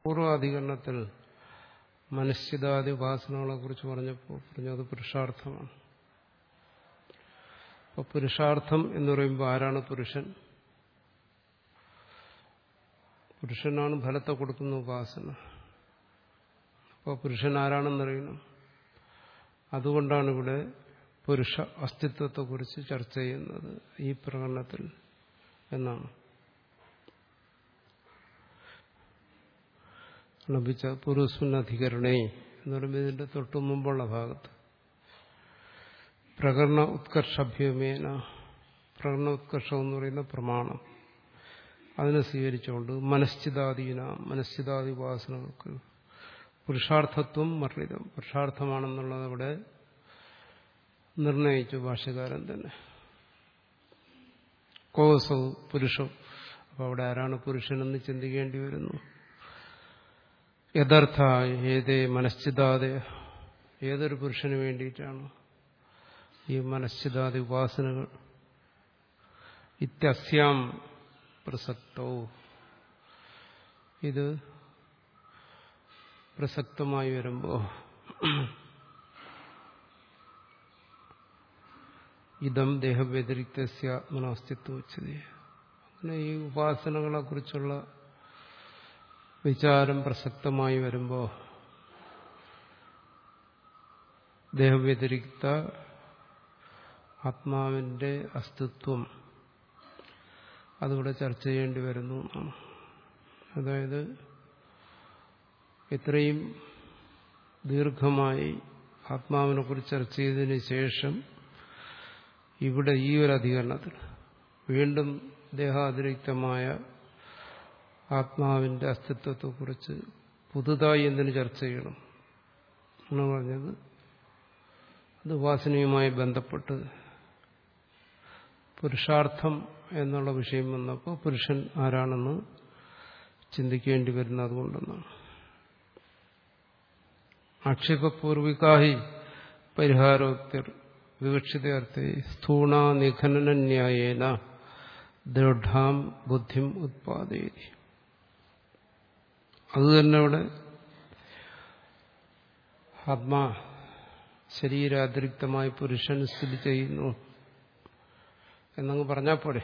പൂർവാധികരണത്തിൽ മനശ്ചിതാദി ഉപാസനകളെ കുറിച്ച് പറഞ്ഞപ്പോൾ പറഞ്ഞു അത് പുരുഷാർത്ഥമാണ് അപ്പൊ പുരുഷാർത്ഥം എന്ന് പറയുമ്പോൾ ആരാണ് പുരുഷൻ പുരുഷനാണ് ഫലത്തെ കൊടുക്കുന്ന ഉപാസന അപ്പോൾ പുരുഷൻ ആരാണെന്നറിയണം അതുകൊണ്ടാണ് ഇവിടെ പുരുഷ അസ്തിത്വത്തെക്കുറിച്ച് ചർച്ച ചെയ്യുന്നത് ഈ പ്രകടനത്തിൽ എന്നാണ് ലഭിച്ച പുരുസ്മുന്നധികരണേ എന്ന് പറയുമ്പോൾ ഇതിന്റെ തൊട്ടു മുമ്പുള്ള ഭാഗത്ത് പ്രകടന ഉത്കർഷഭ്യമേന പ്രകടന ഉത്കർഷം എന്ന് പറയുന്ന പ്രമാണം അതിനെ സ്വീകരിച്ചുകൊണ്ട് മനശ്ചിതാദീന മനശ്ചിതാദി ഉപാസനകൾക്ക് പുരുഷാർത്ഥത്വം വർണ്ണിതം പുരുഷാർത്ഥമാണെന്നുള്ളത് അവിടെ നിർണയിച്ചു ഭാഷ്യകാരൻ തന്നെ കോസൗ പുരുഷം അപ്പൊ അവിടെ ആരാണ് പുരുഷനെന്ന് ചിന്തിക്കേണ്ടി വരുന്നു യഥാർത്ഥ ഏതേ മനശ്ചിതാതെ ഏതൊരു പുരുഷന് വേണ്ടിയിട്ടാണ് ഈ മനശ്ചിതാദി ഉപാസനകൾ ഇത്യസ്യാം പ്രസക്തോ ഇത് പ്രസക്തമായി വരുമ്പോൾ ഇതം ദേഹവ്യതിരിക്തസ്യാത്മനാസ്തിത്വ ഉച്ചതി അങ്ങനെ ഈ ഉപാസനകളെ കുറിച്ചുള്ള വിചാരം പ്രസക്തമായി വരുമ്പോൾ ദേഹവ്യതിരിക്ത ആത്മാവിന്റെ അസ്തിത്വം അതിവിടെ ചർച്ച ചെയ്യേണ്ടി വരുന്നു എന്നാണ് അതായത് ഇത്രയും ദീർഘമായി ആത്മാവിനെ കുറിച്ച് ചർച്ച ചെയ്തതിന് ശേഷം ഇവിടെ ഈ ഒരു അധികരണത്തിൽ വീണ്ടും ദേഹാതിരിക്തമായ ആത്മാവിന്റെ അസ്തിത്വത്തെക്കുറിച്ച് പുതുതായി എന്തിനു ചർച്ച ചെയ്യണം എന്ന് പറഞ്ഞത് അത് ഉപാസനയുമായി ബന്ധപ്പെട്ട് പുരുഷാർത്ഥം എന്നുള്ള വിഷയം വന്നപ്പോൾ പുരുഷൻ ആരാണെന്ന് ചിന്തിക്കേണ്ടി വരുന്നത് അതുകൊണ്ടെന്നാണ് ആക്ഷേപപൂർവികാഹി പരിഹാരോക്തിർ വിവക്ഷിതർത്ഥി സ്ഥൂണ നിഖനനന്യായേന ദൃഢാം ബുദ്ധിം ഉത്പാദയതി അതുതന്നെ അവിടെ ആത്മാ ശരീരാതിരിക്തമായി പുരുഷൻ സ്ഥിതി ചെയ്യുന്നു എന്നങ്ങ് പറഞ്ഞാൽ പോരെ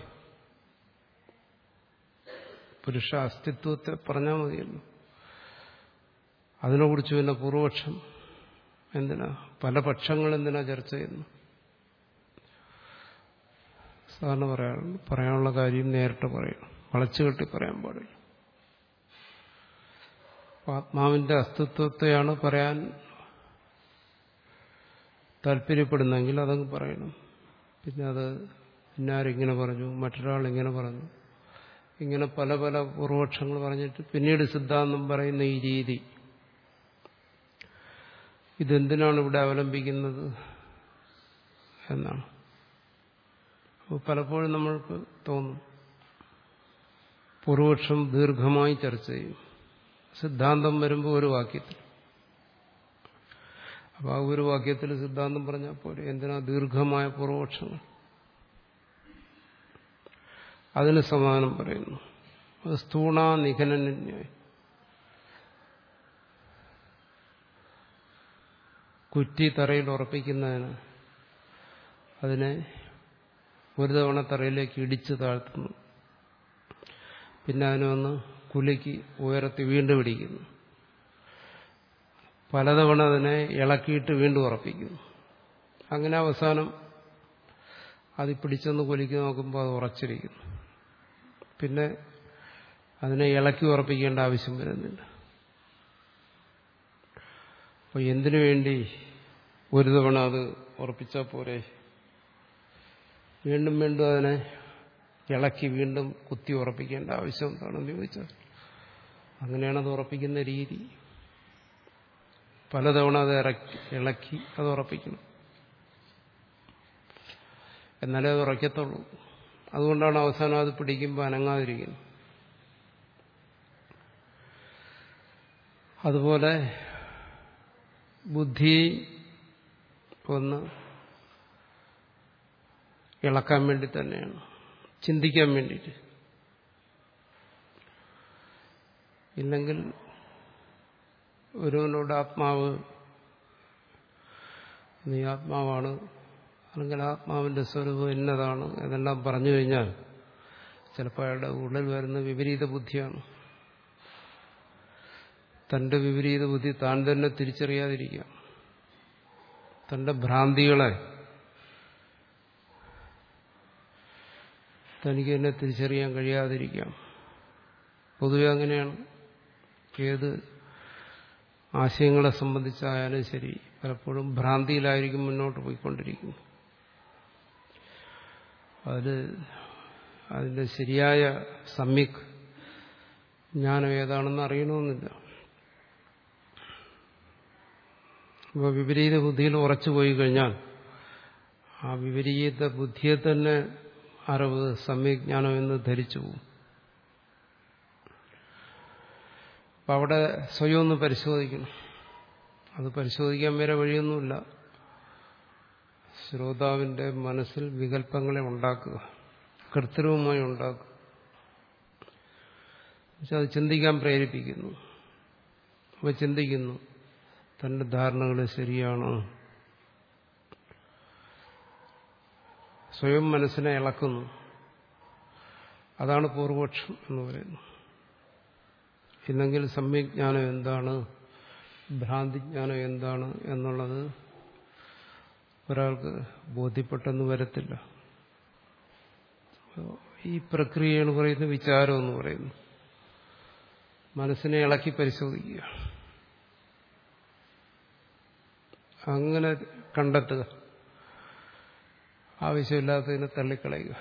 പുരുഷ അസ്തിത്വത്തെ പറഞ്ഞാൽ മതിയല്ലോ അതിനെക്കുറിച്ച് പിന്നെ പൂർവപക്ഷം എന്തിനാ പല പക്ഷങ്ങൾ എന്തിനാ ചർച്ച ചെയ്യുന്നു സാധാരണ പറയാറുണ്ട് പറയാനുള്ള കാര്യം നേരിട്ട് പറയണം വളച്ചുകെട്ടി പറയാൻ പാടില്ല ആത്മാവിന്റെ അസ്തിത്വത്തെയാണ് പറയാൻ താല്പര്യപ്പെടുന്നെങ്കിൽ അതങ്ങ് പറയണം പിന്നെ അത് ഇന്നാരിങ്ങനെ പറഞ്ഞു മറ്റൊരാൾ ഇങ്ങനെ പറഞ്ഞു ഇങ്ങനെ പല പല പൂർവപക്ഷങ്ങൾ പറഞ്ഞിട്ട് പിന്നീട് സിദ്ധാന്തം പറയുന്ന ഈ രീതി ഇതെന്തിനാണ് ഇവിടെ അവലംബിക്കുന്നത് എന്നാണ് അപ്പോൾ പലപ്പോഴും നമ്മൾക്ക് തോന്നും പൂർവപക്ഷം ദീർഘമായി ചർച്ച ചെയ്യും സിദ്ധാന്തം വരുമ്പോൾ ഒരു വാക്യത്തിൽ അപ്പോൾ ആ ഒരു വാക്യത്തിൽ സിദ്ധാന്തം പറഞ്ഞാൽ പോലെ എന്തിനാ ദീർഘമായ പൂർവപക്ഷങ്ങൾ അതിന് സമാനം പറയുന്നു അത് സ്ഥൂണ നിഖനന്യായി കുറ്റി തറയിൽ ഉറപ്പിക്കുന്നതിന് അതിനെ ഒരു തവണ തറയിലേക്ക് ഇടിച്ചു താഴ്ത്തുന്നു പിന്നെ അതിനെ ഒന്ന് കുലുക്കി ഉയർത്തി വീണ്ടും ഇടിക്കുന്നു പലതവണ അതിനെ ഇളക്കിയിട്ട് വീണ്ടും ഉറപ്പിക്കുന്നു അങ്ങനെ അവസാനം അത് പിടിച്ചൊന്ന് കുലുക്കി നോക്കുമ്പോൾ അത് ഉറച്ചിരിക്കുന്നു പിന്നെ അതിനെ ഇളക്കി ഉറപ്പിക്കേണ്ട ആവശ്യം വരുന്നില്ല അപ്പോൾ എന്തിനു വേണ്ടി ഒരു തവണ അത് ഉറപ്പിച്ചാൽ പോരെ വീണ്ടും വീണ്ടും അതിനെ ഇളക്കി വീണ്ടും കുത്തി ഉറപ്പിക്കേണ്ട ആവശ്യം എന്താണെന്ന് ചോദിച്ചാൽ അങ്ങനെയാണ് അത് ഉറപ്പിക്കുന്ന രീതി പലതവണ അത് ഇറക്കി ഇളക്കി അത് ഉറപ്പിക്കണം എന്നാലേ അത് ഉറക്കത്തുള്ളൂ അതുകൊണ്ടാണ് അവസാനം അത് പിടിക്കുമ്പോൾ അനങ്ങാതിരിക്കുന്നത് അതുപോലെ ബുദ്ധി ഒന്ന് ഇളക്കാൻ വേണ്ടി തന്നെയാണ് ചിന്തിക്കാൻ വേണ്ടിയിട്ട് ഇല്ലെങ്കിൽ ഒരുവനോട് ആത്മാവ് നീ ആത്മാവാണ് അല്ലെങ്കിൽ ആത്മാവിന്റെ സ്വരൂപം എന്നതാണ് എന്നെല്ലാം പറഞ്ഞു കഴിഞ്ഞാൽ ചിലപ്പോൾ അയാളുടെ ഉള്ളിൽ വരുന്ന വിപരീത ബുദ്ധിയാണ് തന്റെ വിപരീത ബുദ്ധി താൻ തന്നെ തിരിച്ചറിയാതിരിക്കാം തന്റെ ഭ്രാന്തികളെ തനിക്ക് തന്നെ തിരിച്ചറിയാൻ കഴിയാതിരിക്കാം പൊതുവെ അങ്ങനെയാണ് ഏത് ആശയങ്ങളെ സംബന്ധിച്ചായാലും ശരി പലപ്പോഴും ഭ്രാന്തിയിലായിരിക്കും മുന്നോട്ട് പോയിക്കൊണ്ടിരിക്കുന്നു അത് അതിന്റെ ശരിയായ സമ്യക് ജ്ഞാനം ഏതാണെന്ന് അറിയണമെന്നില്ല അപ്പോൾ വിപരീത ബുദ്ധിയിൽ ഉറച്ചു പോയി കഴിഞ്ഞാൽ ആ വിപരീത ബുദ്ധിയെ തന്നെ അറിവ് സമ്യജ്ഞാനം എന്ന് ധരിച്ചു പോകും അപ്പം അവിടെ സ്വയം ഒന്ന് പരിശോധിക്കണം അത് പരിശോധിക്കാൻ വേറെ വഴിയൊന്നുമില്ല ശ്രോതാവിന്റെ മനസ്സിൽ വികല്പങ്ങളെ ഉണ്ടാക്കുക കൃത്രിമമായി ഉണ്ടാക്കുക പക്ഷെ അത് ചിന്തിക്കാൻ പ്രേരിപ്പിക്കുന്നു അപ്പോൾ ചിന്തിക്കുന്നു തന്റെ ധാരണകൾ ശരിയാണോ സ്വയം മനസ്സിനെ ഇളക്കുന്നു അതാണ് പൂർവപക്ഷം എന്ന് പറയുന്നത് ഇല്ലെങ്കിൽ സമ്യജ്ഞാനം എന്താണ് ഭ്രാന്തിജ്ഞാനം എന്താണ് എന്നുള്ളത് ഒരാൾക്ക് ബോധ്യപ്പെട്ടെന്ന് വരത്തില്ല ഈ പ്രക്രിയയാണ് പറയുന്നത് വിചാരം എന്ന് പറയുന്നു മനസ്സിനെ ഇളക്കി പരിശോധിക്കുക അങ്ങനെ കണ്ടെത്തുക ആവശ്യമില്ലാത്തതിനെ തള്ളിക്കളയുക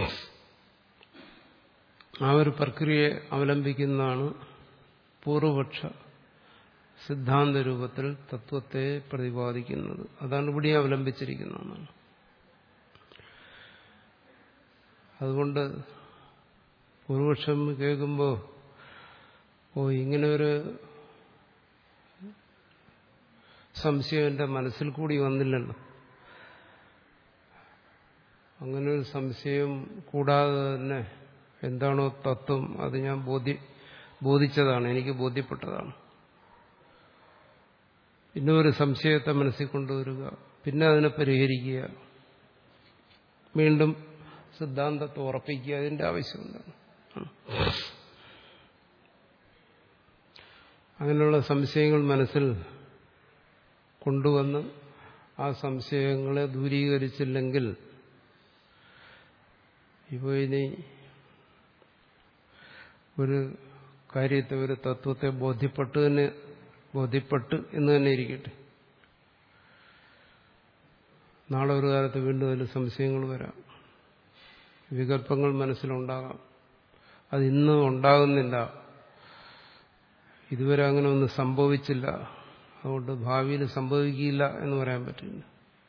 ആ ഒരു പ്രക്രിയയെ അവലംബിക്കുന്നതാണ് പൂർവപക്ഷ സിദ്ധാന്ത രൂപത്തിൽ തത്വത്തെ പ്രതിപാദിക്കുന്നത് അതാണ് ഇവിടെ അവലംബിച്ചിരിക്കുന്നതെന്നാണ് അതുകൊണ്ട് പൂർവപക്ഷം കേൾക്കുമ്പോൾ ഓ ഇങ്ങനെ ഒരു സംശയം എൻ്റെ മനസ്സിൽ കൂടി വന്നില്ലല്ലോ അങ്ങനെ ഒരു സംശയം കൂടാതെ തന്നെ എന്താണോ തത്വം അത് ഞാൻ ബോധ്യ ബോധിച്ചതാണ് എനിക്ക് ബോധ്യപ്പെട്ടതാണ് പിന്നെ ഒരു സംശയത്തെ മനസ്സിൽ കൊണ്ടുവരിക പിന്നെ അതിനെ പരിഹരിക്കുക വീണ്ടും സിദ്ധാന്തത്തെ ഉറപ്പിക്കുക അതിന്റെ ആവശ്യം എന്താണ് അങ്ങനെയുള്ള സംശയങ്ങൾ മനസ്സിൽ കൊണ്ടുവന്ന് ആ സംശയങ്ങളെ ദൂരീകരിച്ചില്ലെങ്കിൽ ഇപ്പോൾ ഇനി ഒരു കാര്യത്തെ ഒരു തത്വത്തെ ബോധ്യപ്പെട്ട് തന്നെ ബോധ്യപ്പെട്ട് എന്ന് തന്നെ ഇരിക്കട്ടെ നാളെ ഒരു കാലത്ത് വീണ്ടും അതിൽ സംശയങ്ങൾ വരാം വികല്പങ്ങൾ മനസ്സിലുണ്ടാകാം അത് ഇന്ന് ഉണ്ടാകുന്നില്ല ഇതുവരെ അങ്ങനെ ഒന്നും സംഭവിച്ചില്ല അതുകൊണ്ട് ഭാവിയിൽ സംഭവിക്കില്ല എന്ന് പറയാൻ പറ്റില്ല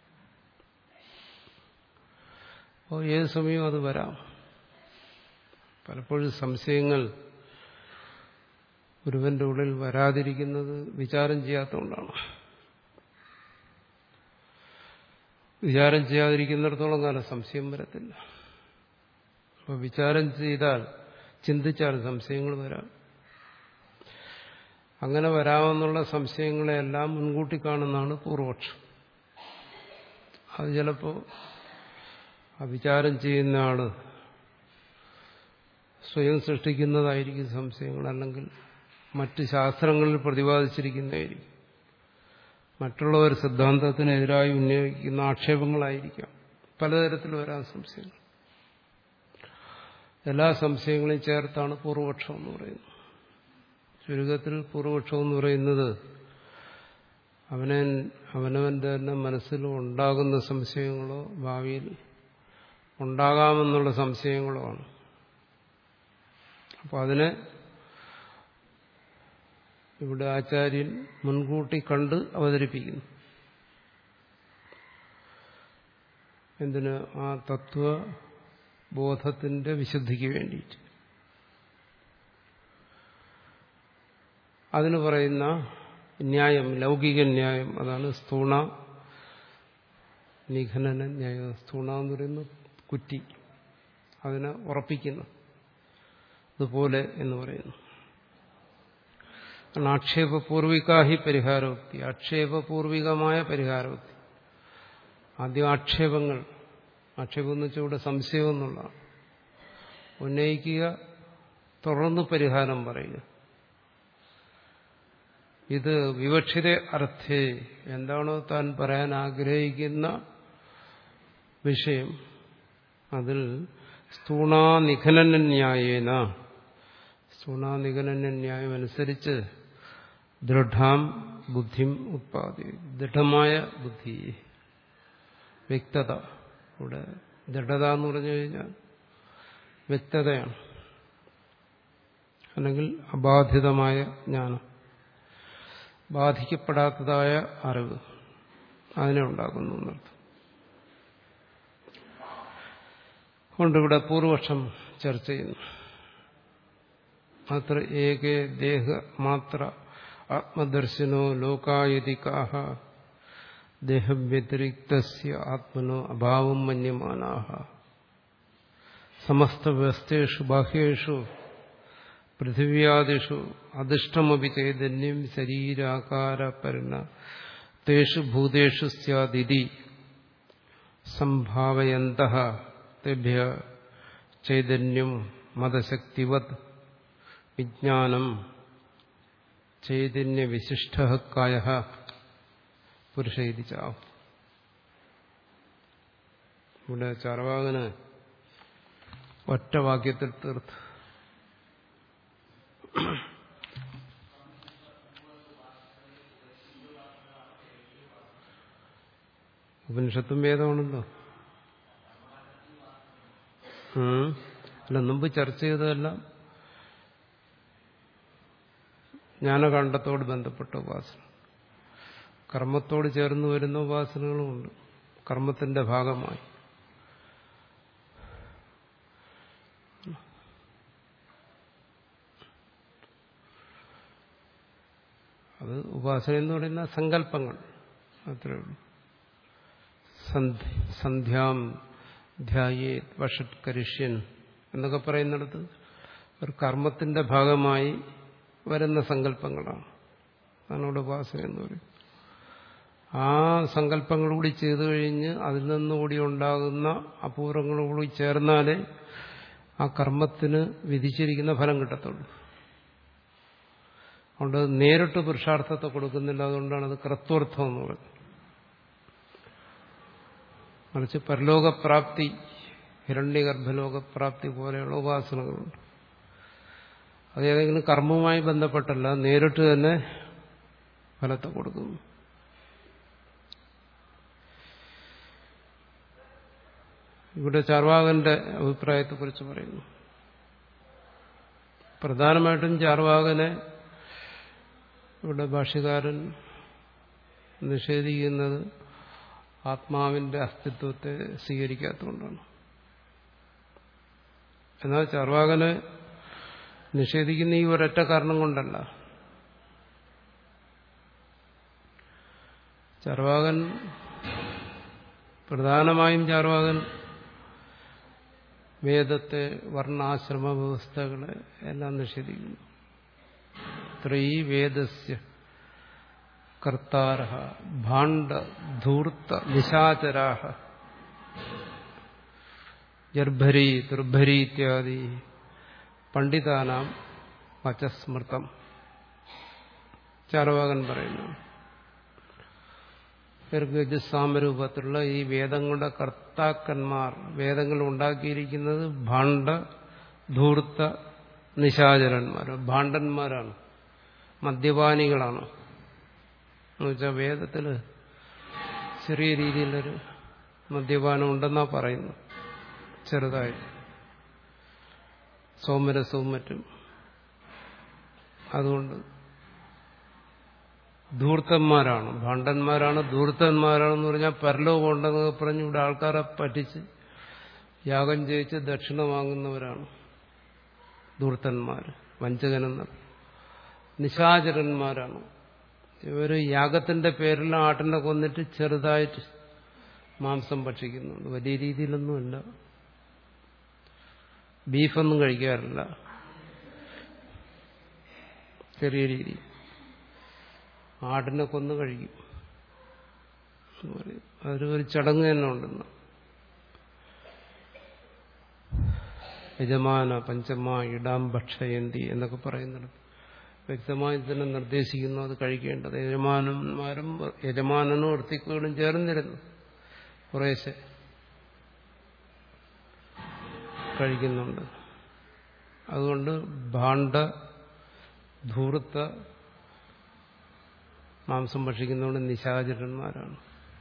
അപ്പോൾ ഏത് സമയവും അത് വരാം പലപ്പോഴും സംശയങ്ങൾ ഒരുവന്റെ ഉള്ളിൽ വരാതിരിക്കുന്നത് വിചാരം ചെയ്യാത്തതുകൊണ്ടാണ് വിചാരം ചെയ്യാതിരിക്കുന്നിടത്തോളം കാലം സംശയം വരത്തില്ല അപ്പോൾ വിചാരം ചെയ്താൽ ചിന്തിച്ചാൽ സംശയങ്ങൾ വരാം അങ്ങനെ വരാമെന്നുള്ള സംശയങ്ങളെല്ലാം മുൻകൂട്ടി കാണുന്നതാണ് പൂർവപക്ഷം അത് ചിലപ്പോൾ ആ വിചാരം ചെയ്യുന്ന ആള് സ്വയം സൃഷ്ടിക്കുന്നതായിരിക്കും സംശയങ്ങൾ അല്ലെങ്കിൽ മറ്റ് ശാസ്ത്രങ്ങളിൽ പ്രതിപാദിച്ചിരിക്കുന്നതായിരിക്കും മറ്റുള്ളവർ സിദ്ധാന്തത്തിനെതിരായി ഉന്നയിക്കുന്ന ആക്ഷേപങ്ങളായിരിക്കാം പലതരത്തിൽ വരാൻ സംശയങ്ങൾ എല്ലാ സംശയങ്ങളെയും ചേർത്താണ് പൂർവപക്ഷം എന്ന് പറയുന്നത് ചുരുക്കത്തിൽ പൂർവപക്ഷം എന്ന് പറയുന്നത് അവനെ അവനവന്റെ തന്നെ മനസ്സിൽ ഉണ്ടാകുന്ന സംശയങ്ങളോ ഭാവിയിൽ ഉണ്ടാകാമെന്നുള്ള സംശയങ്ങളോ ആണ് അപ്പോൾ അതിനെ ഇവിടെ ആചാര്യൻ മുൻകൂട്ടി കണ്ട് അവതരിപ്പിക്കുന്നു എന്തിന് ആ തത്വബോധത്തിന്റെ വിശുദ്ധിക്ക് വേണ്ടിയിട്ട് അതിന് പറയുന്ന ന്യായം ലൗകിക ന്യായം അതാണ് സ്ഥൂണ നിഘനന ന്യായം സ്ഥൂണ എന്ന് പറയുന്ന കുറ്റി അതിനെ ഉറപ്പിക്കുന്നു അതുപോലെ എന്ന് പറയുന്നു ആക്ഷേപപൂർവികാഹി പരിഹാരോക്തി ആക്ഷേപപൂർവികമായ പരിഹാരോക്തി ആദ്യം ആക്ഷേപങ്ങൾ ആക്ഷേപം എന്ന് വെച്ചാൽ ഇവിടെ സംശയം എന്നുള്ളതാണ് ഉന്നയിക്കുക തുടർന്ന് പരിഹാരം പറയുക ഇത് വിവക്ഷിത അർത്ഥേ എന്താണോ താൻ പറയാൻ ആഗ്രഹിക്കുന്ന വിഷയം അതിൽ സ്ഥൂണാനിഖനന്യായേന സ്ഥൂണാനിഖനന്യായം അനുസരിച്ച് ദൃഢാം ബുദ്ധിം ഉത്പാദി ദൃഢമായ ബുദ്ധി വ്യക്തത ഇവിടെ ദൃഢത എന്ന് പറഞ്ഞു കഴിഞ്ഞാൽ വ്യക്തതയാണ് അല്ലെങ്കിൽ അബാധിതമായ ജ്ഞാനം ബാധിക്കപ്പെടാത്തതായ അറിവ് അതിനെ ഉണ്ടാക്കുന്നു എന്നർത്ഥം കൊണ്ടിവിടെ പൂർവക്ഷം ചർച്ച ചെയ്യുന്നു അത്ര ഏകേ ദേഹ മാത്ര ആത്മദർശനോ ലോകായതികാഹ ദേഹവ്യതിരിക്ത ആത്മനോ അഭാവം മന്യമാനാഹ സമസ്തവ്യവസ്ഥേഷു ബാഹ്യേഷു പൃഥിവ്യാദിഷു അധിഷ്ടമപി ചൈതന്യം ശരീരാകാരപരിണ തേഷു ഭൂതേഷു സ്യാദിതി സംഭാവയന്ത തേഭ്യ ചൈതന്യം മതശക്തിവത് വിജ്ഞാനം ചൈതന്യവിശിഷ്ട കായ പുരുഷ ഇത് ചാവും ഇവിടെ ചാർവാകന് ഒറ്റ വാക്യത്തിൽ തീർത്ത് ഉപനിഷത്തും വേദമാണല്ലോ അല്ല മുമ്പ് ചർച്ച ചെയ്തതെല്ലാം ജ്ഞാനകാണ്ഡത്തോട് ബന്ധപ്പെട്ട ഉപാസന കർമ്മത്തോട് ചേർന്ന് വരുന്ന ഉപാസനകളുമുണ്ട് കർമ്മത്തിന്റെ ഭാഗമായി അത് ഉപാസന എന്ന് പറയുന്ന സങ്കല്പങ്ങൾ അത്രേ ഉള്ളൂ സന്ധ്യാം ധ്യായേ വഷത്കരിഷ്യൻ എന്നൊക്കെ പറയുന്നിടത്ത് ഒരു കർമ്മത്തിന്റെ ഭാഗമായി വരുന്ന സങ്കല്പങ്ങളാണ് അതാണ് ഇവിടെ ഉപാസന എന്ന് പറയും ആ സങ്കല്പങ്ങൾ കൂടി ചെയ്തു കഴിഞ്ഞ് അതിൽ നിന്നുകൂടി ഉണ്ടാകുന്ന അപൂർവങ്ങളോടുകൂടി ചേർന്നാലേ ആ കർമ്മത്തിന് വിധിച്ചിരിക്കുന്ന ഫലം കിട്ടത്തുള്ളൂ അതുകൊണ്ട് നേരിട്ട് പുരുഷാർത്ഥത്തെ കൊടുക്കുന്നില്ല അതുകൊണ്ടാണ് അത് കർത്തർത്ഥം എന്ന് പറയുന്നത് മറിച്ച് പരലോകപ്രാപ്തി ഹിരണ്യഗർഭലോകപ്രാപ്തി പോലെയുള്ള ഉപാസനകളുണ്ട് അത് ഏതെങ്കിലും കർമ്മവുമായി ബന്ധപ്പെട്ടല്ല നേരിട്ട് തന്നെ ഫലത്തെ കൊടുക്കുന്നു ഇവിടെ ചാർവാകന്റെ അഭിപ്രായത്തെക്കുറിച്ച് പറയുന്നു പ്രധാനമായിട്ടും ചാർവാകനെ ഇവിടെ ഭാഷ്യകാരൻ നിഷേധിക്കുന്നത് ആത്മാവിന്റെ അസ്തിത്വത്തെ സ്വീകരിക്കാത്തതുകൊണ്ടാണ് എന്നാൽ ചർവാകനെ നിഷേധിക്കുന്ന ഈ ഒരൊറ്റ കാരണം കൊണ്ടല്ല ചർവാകൻ പ്രധാനമായും ചാർവാകൻ വേദത്തെ വർണ്ണാശ്രമ വ്യവസ്ഥകളെ എല്ലാം നിഷേധിക്കുന്നു ത്രയീ വേദസ്യ കർത്താര ഭാണ്ഡ ധൂർത്ത നിശാചരാഹ ജർഭരി ദുർഭരി ഇത്യാദി പണ്ഡിതാനാം വചസ്മൃതം ചാർവാകൻ പറയുന്നു ഗജസാമരൂപത്തിലുള്ള ഈ വേദങ്ങളുടെ കർത്താക്കന്മാർ വേദങ്ങൾ ഉണ്ടാക്കിയിരിക്കുന്നത് ഭാണ്ഡ ധൂർത്ത നിശാചരന്മാർ ഭാണ്ഡന്മാരാണ് മദ്യപാനികളാണ് എന്നുവെച്ചാൽ വേദത്തിൽ ചെറിയ രീതിയിലൊരു മദ്യപാനം ഉണ്ടെന്നാ പറയുന്നു ചെറുതായി സോമരസവും മറ്റും അതുകൊണ്ട് ധൂർത്തന്മാരാണ് ഭണ്ഡന്മാരാണ് ധൂർത്തന്മാരാണെന്ന് പറഞ്ഞാൽ പരലോകം ഉണ്ടെന്നൊക്കെ പറഞ്ഞ് ഇവിടെ ആൾക്കാരെ പറ്റിച്ച് യാഗം ചെയ്യിച്ച് ദക്ഷിണ വാങ്ങുന്നവരാണ് ധൂർത്തന്മാർ വഞ്ചകനെന്ന് നിശാചരന്മാരാണ് ഇവർ യാഗത്തിന്റെ പേരിൽ ആട്ടിനെ കൊന്നിട്ട് ചെറുതായിട്ട് മാംസം ഭക്ഷിക്കുന്നുണ്ട് വലിയ രീതിയിലൊന്നുമില്ല ബീഫൊന്നും കഴിക്കാറില്ല ചെറിയ രീതി ആടിനെ കൊന്നു കഴിക്കും എന്ന് പറയും അതൊരു ഒരു ചടങ്ങ് തന്നെ ഉണ്ടെന്ന് യജമാന പഞ്ചമ ഇടാം ഭക്ഷയന്തി എന്നൊക്കെ പറയുന്നിടത്ത് വ്യക്തമായി തന്നെ നിർദ്ദേശിക്കുന്നു അത് കഴിക്കേണ്ടത് യജമാനന്മാരും യജമാനനും വൃത്തിക്കുകളും ചേർന്നിരുന്നു കുറേശ്ശെ കഴിക്കുന്നുണ്ട് അതുകൊണ്ട് ഭാണ്ഡ ധൂർത്ത മാംസം ഭക്ഷിക്കുന്നതുകൊണ്ട് നിശാചരന്മാരാണ്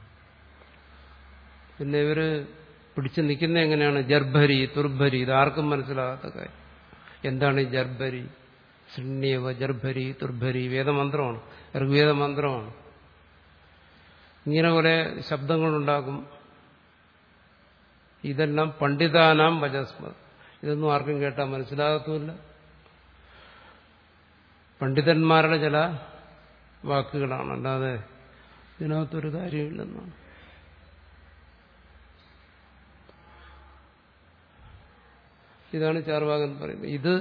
പിന്നെ ഇവര് പിടിച്ചു നിൽക്കുന്ന എങ്ങനെയാണ് ജർഭരി തുർഭരി ഇതാർക്കും മനസ്സിലാകാത്ത കാര്യം എന്താണ് ഈ ജർഭരി ശൃണ്യവ ജർഭരി തുർഭരി വേദമന്ത്രമാണ് ഋഗ്വേദ മന്ത്രമാണ് ഇങ്ങനെ കുറെ ശബ്ദങ്ങളുണ്ടാക്കും ഇതെല്ലാം പണ്ഡിതാനാം വജസ്മത് ഇതൊന്നും ആർക്കും കേട്ടാൽ മനസ്സിലാകത്തുമില്ല പണ്ഡിതന്മാരുടെ ചില വാക്കുകളാണ് അല്ലാതെ ഇതിനകത്തൊരു കാര്യമില്ലെന്നാണ് ഇതാണ് ചാർവാകൻ പറയുന്നത് ഇത്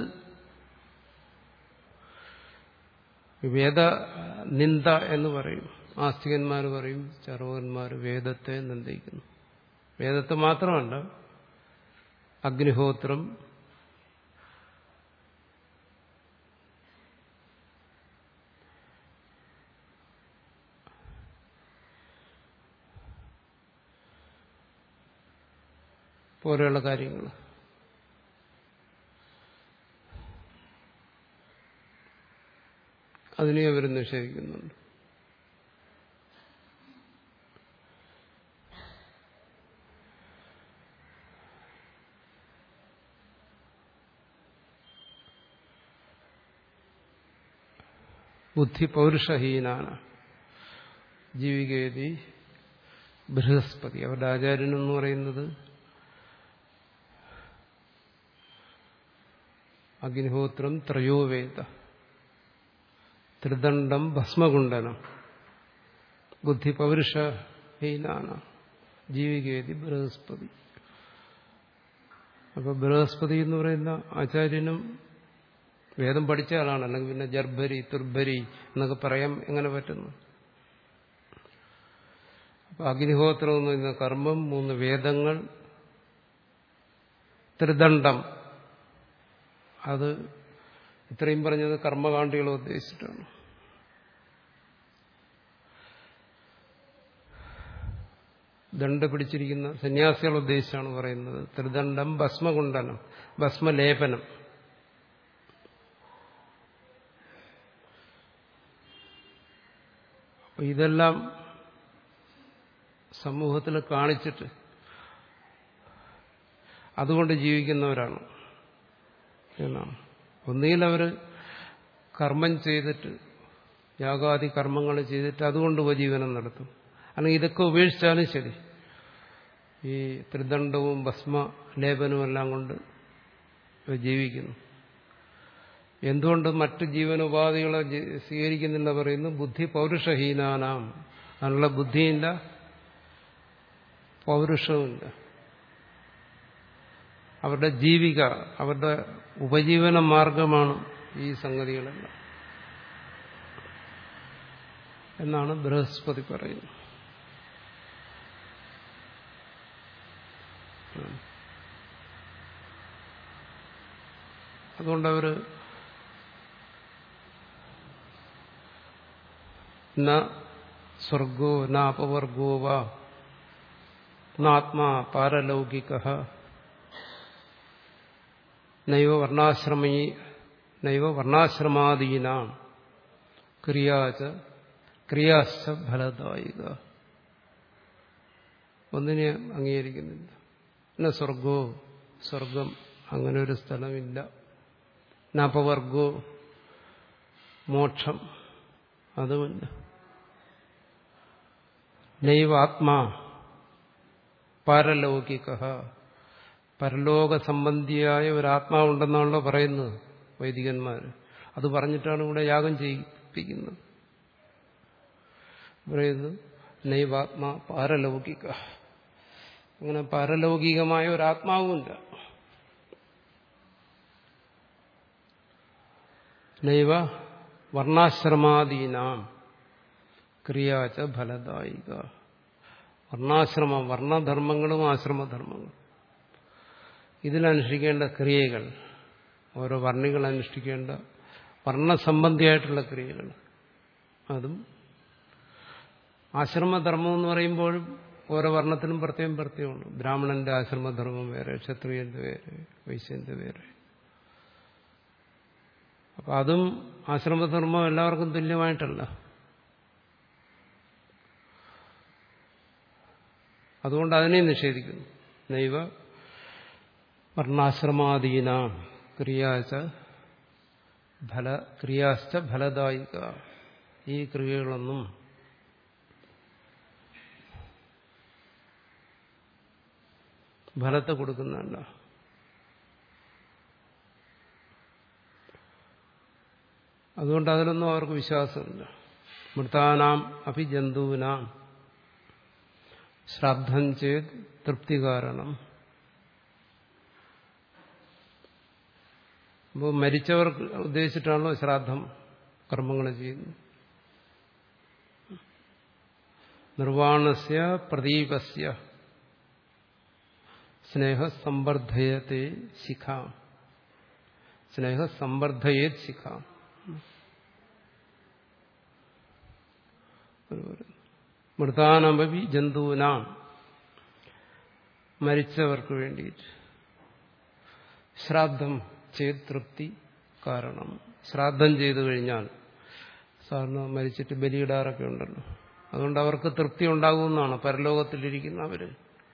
വേദ നിന്ദ എന്ന് പറയും ആസ്തികന്മാർ പറയും ചർവകന്മാർ വേദത്തെ നിന്ദിക്കുന്നു വേദത്തെ മാത്രമല്ല അഗ്നിഹോത്രം പോലെയുള്ള കാര്യങ്ങൾ അതിനെ അവർ നിഷേധിക്കുന്നുണ്ട് ബുദ്ധി പൗരുഷഹീനാണ് ജീവികേതി ബൃഹസ്പതി അവരുടെ ആചാര്യൻ എന്ന് പറയുന്നത് അഗ്നിഹോത്രം ത്രയോവേദ ത്രിദണ്ഡം ഭസ്മകുണ്ടനം ബുദ്ധി പൗരുഷഹീനാണ് ജീവികേതി ബൃഹസ്പതി അപ്പൊ ബൃഹസ്പതി എന്ന് പറയുന്ന ആചാര്യനും വേദം പഠിച്ച ആളാണ് അല്ലെങ്കിൽ പിന്നെ ജർഭരി തുർഭരി എന്നൊക്കെ പറയാൻ എങ്ങനെ പറ്റുന്നു അപ്പൊ അഗ്നിഹോത്രം എന്ന് പറയുന്ന കർമ്മം മൂന്ന് വേദങ്ങൾ ത്രിദണ്ഡം അത് ഇത്രയും പറഞ്ഞത് കർമ്മകാണ്ഡികളെ ഉദ്ദേശിച്ചിട്ടാണ് ദണ്ഡ് പിടിച്ചിരിക്കുന്ന സന്യാസികളെ ഉദ്ദേശിച്ചാണ് പറയുന്നത് ത്രിദണ്ഡം ഭസ്മകുണ്ടനം ഭസ്മലേപനം അപ്പൊ ഇതെല്ലാം സമൂഹത്തിൽ കാണിച്ചിട്ട് അതുകൊണ്ട് ജീവിക്കുന്നവരാണ് എന്നാണ് ഒന്നുകിൽ അവർ കർമ്മം ചെയ്തിട്ട് യാഗാദി കർമ്മങ്ങൾ ചെയ്തിട്ട് അതുകൊണ്ട് ഉപജീവനം നടത്തും അല്ലെങ്കിൽ ഇതൊക്കെ ഉപേക്ഷിച്ചാലും ശരി ഈ ത്രിദണ്ഡവും ഭസ്മ ലേപനവും എല്ലാം കൊണ്ട് ജീവിക്കുന്നു എന്തുകൊണ്ട് മറ്റ് ജീവനോപാധികളെ സ്വീകരിക്കുന്നില്ല പറയുന്നു ബുദ്ധി പൗരുഷഹീനാനാം അതിനുള്ള ബുദ്ധിയില്ല പൗരുഷവുമില്ല അവരുടെ ജീവിക അവരുടെ ഉപജീവന മാർഗമാണ് ഈ സംഗതികളെല്ലാം എന്നാണ് ബൃഹസ്പതി പറയുന്നത് അതുകൊണ്ടവര് ന സ്വർഗോ നാപവർഗോ വാ നാത്മാ പാരലൗകിക നൈവ വർണ്ണാശ്രമീ നൈവ വർണ്ണാശ്രമാദീനാം ക്രിയാച്ച ക്രിയാശ്ച ഫലദായിക ഒന്നിനെ അംഗീകരിക്കുന്നില്ല പിന്നെ സ്വർഗോ സ്വർഗം അങ്ങനെ ഒരു സ്ഥലമില്ല നാപവർഗോ മോക്ഷം അതുമില്ല നൈവാത്മാ പാരലൗകിക പരലോക സംബന്ധിയായ ഒരു ആത്മാവുണ്ടെന്നാണല്ലോ പറയുന്നത് വൈദികന്മാർ അത് പറഞ്ഞിട്ടാണ് ഇവിടെ യാഗം ചെയ്യിപ്പിക്കുന്നത് പറയുന്നു നൈവാത്മാ പാരലൗകിക അങ്ങനെ പാരലൗകികമായ ഒരു ആത്മാവുമില്ല നൈവ വർണ്ണാശ്രമാദീനാം ക്രിയാച ഫലദായിക വർണ്ണാശ്രമം വർണ്ണധർമ്മങ്ങളും ആശ്രമധർമ്മങ്ങളും ഇതിലനുഷ്ഠിക്കേണ്ട ക്രിയകൾ ഓരോ വർണ്ണികൾ അനുഷ്ഠിക്കേണ്ട വർണ്ണസംബന്ധിയായിട്ടുള്ള ക്രിയകൾ അതും ആശ്രമധർമ്മം എന്ന് പറയുമ്പോഴും ഓരോ വർണ്ണത്തിനും പ്രത്യേകം പ്രത്യേകമുണ്ട് ബ്രാഹ്മണന്റെ ആശ്രമധർമ്മം വേറെ ക്ഷത്രിയന്റെ വേറെ വൈശ്യന്റെ വേറെ അപ്പൊ അതും ആശ്രമധർമ്മം എല്ലാവർക്കും തുല്യമായിട്ടല്ല അതുകൊണ്ട് അതിനെ നിഷേധിക്കുന്നു നൈവ വർണ്ണാശ്രമാധീന ക്രിയാച്ച ഫല ക്രിയാശ്ച ഫലദായിക ഈ ക്രിയകളൊന്നും ഫലത്തെ കൊടുക്കുന്നതല്ല അതുകൊണ്ട് അതിലൊന്നും അവർക്ക് വിശ്വാസമില്ല മൃതാനാം അഭിജന്തുവിനാം ശ്രാദ്ധം ചെയ്ത് തൃപ്തി കാരണം അപ്പോൾ മരിച്ചവർക്ക് ഉദ്ദേശിച്ചിട്ടാണല്ലോ ശ്രാദ്ധം കർമ്മങ്ങൾ ചെയ്യുന്നത് നിർവാണസ്യ പ്രദീപസ്യ സ്നേഹസമ്പർദ്ധയത്തെ ശിഖാം സ്നേഹസമ്പർദ്ധയേത് ശിഖാം മൃതാനമപി ജന്തുവിനാം മരിച്ചവർക്ക് വേണ്ടിയിട്ട് ശ്രാദ്ധം ചെയ്ത് തൃപ്തി കാരണം ശ്രാദ്ധം ചെയ്തു കഴിഞ്ഞാൽ സാറിന് മരിച്ചിട്ട് ബലിയിടാറൊക്കെ ഉണ്ടല്ലോ അതുകൊണ്ട് അവർക്ക് തൃപ്തി ഉണ്ടാകുമെന്നാണ് പരലോകത്തിലിരിക്കുന്ന അവര്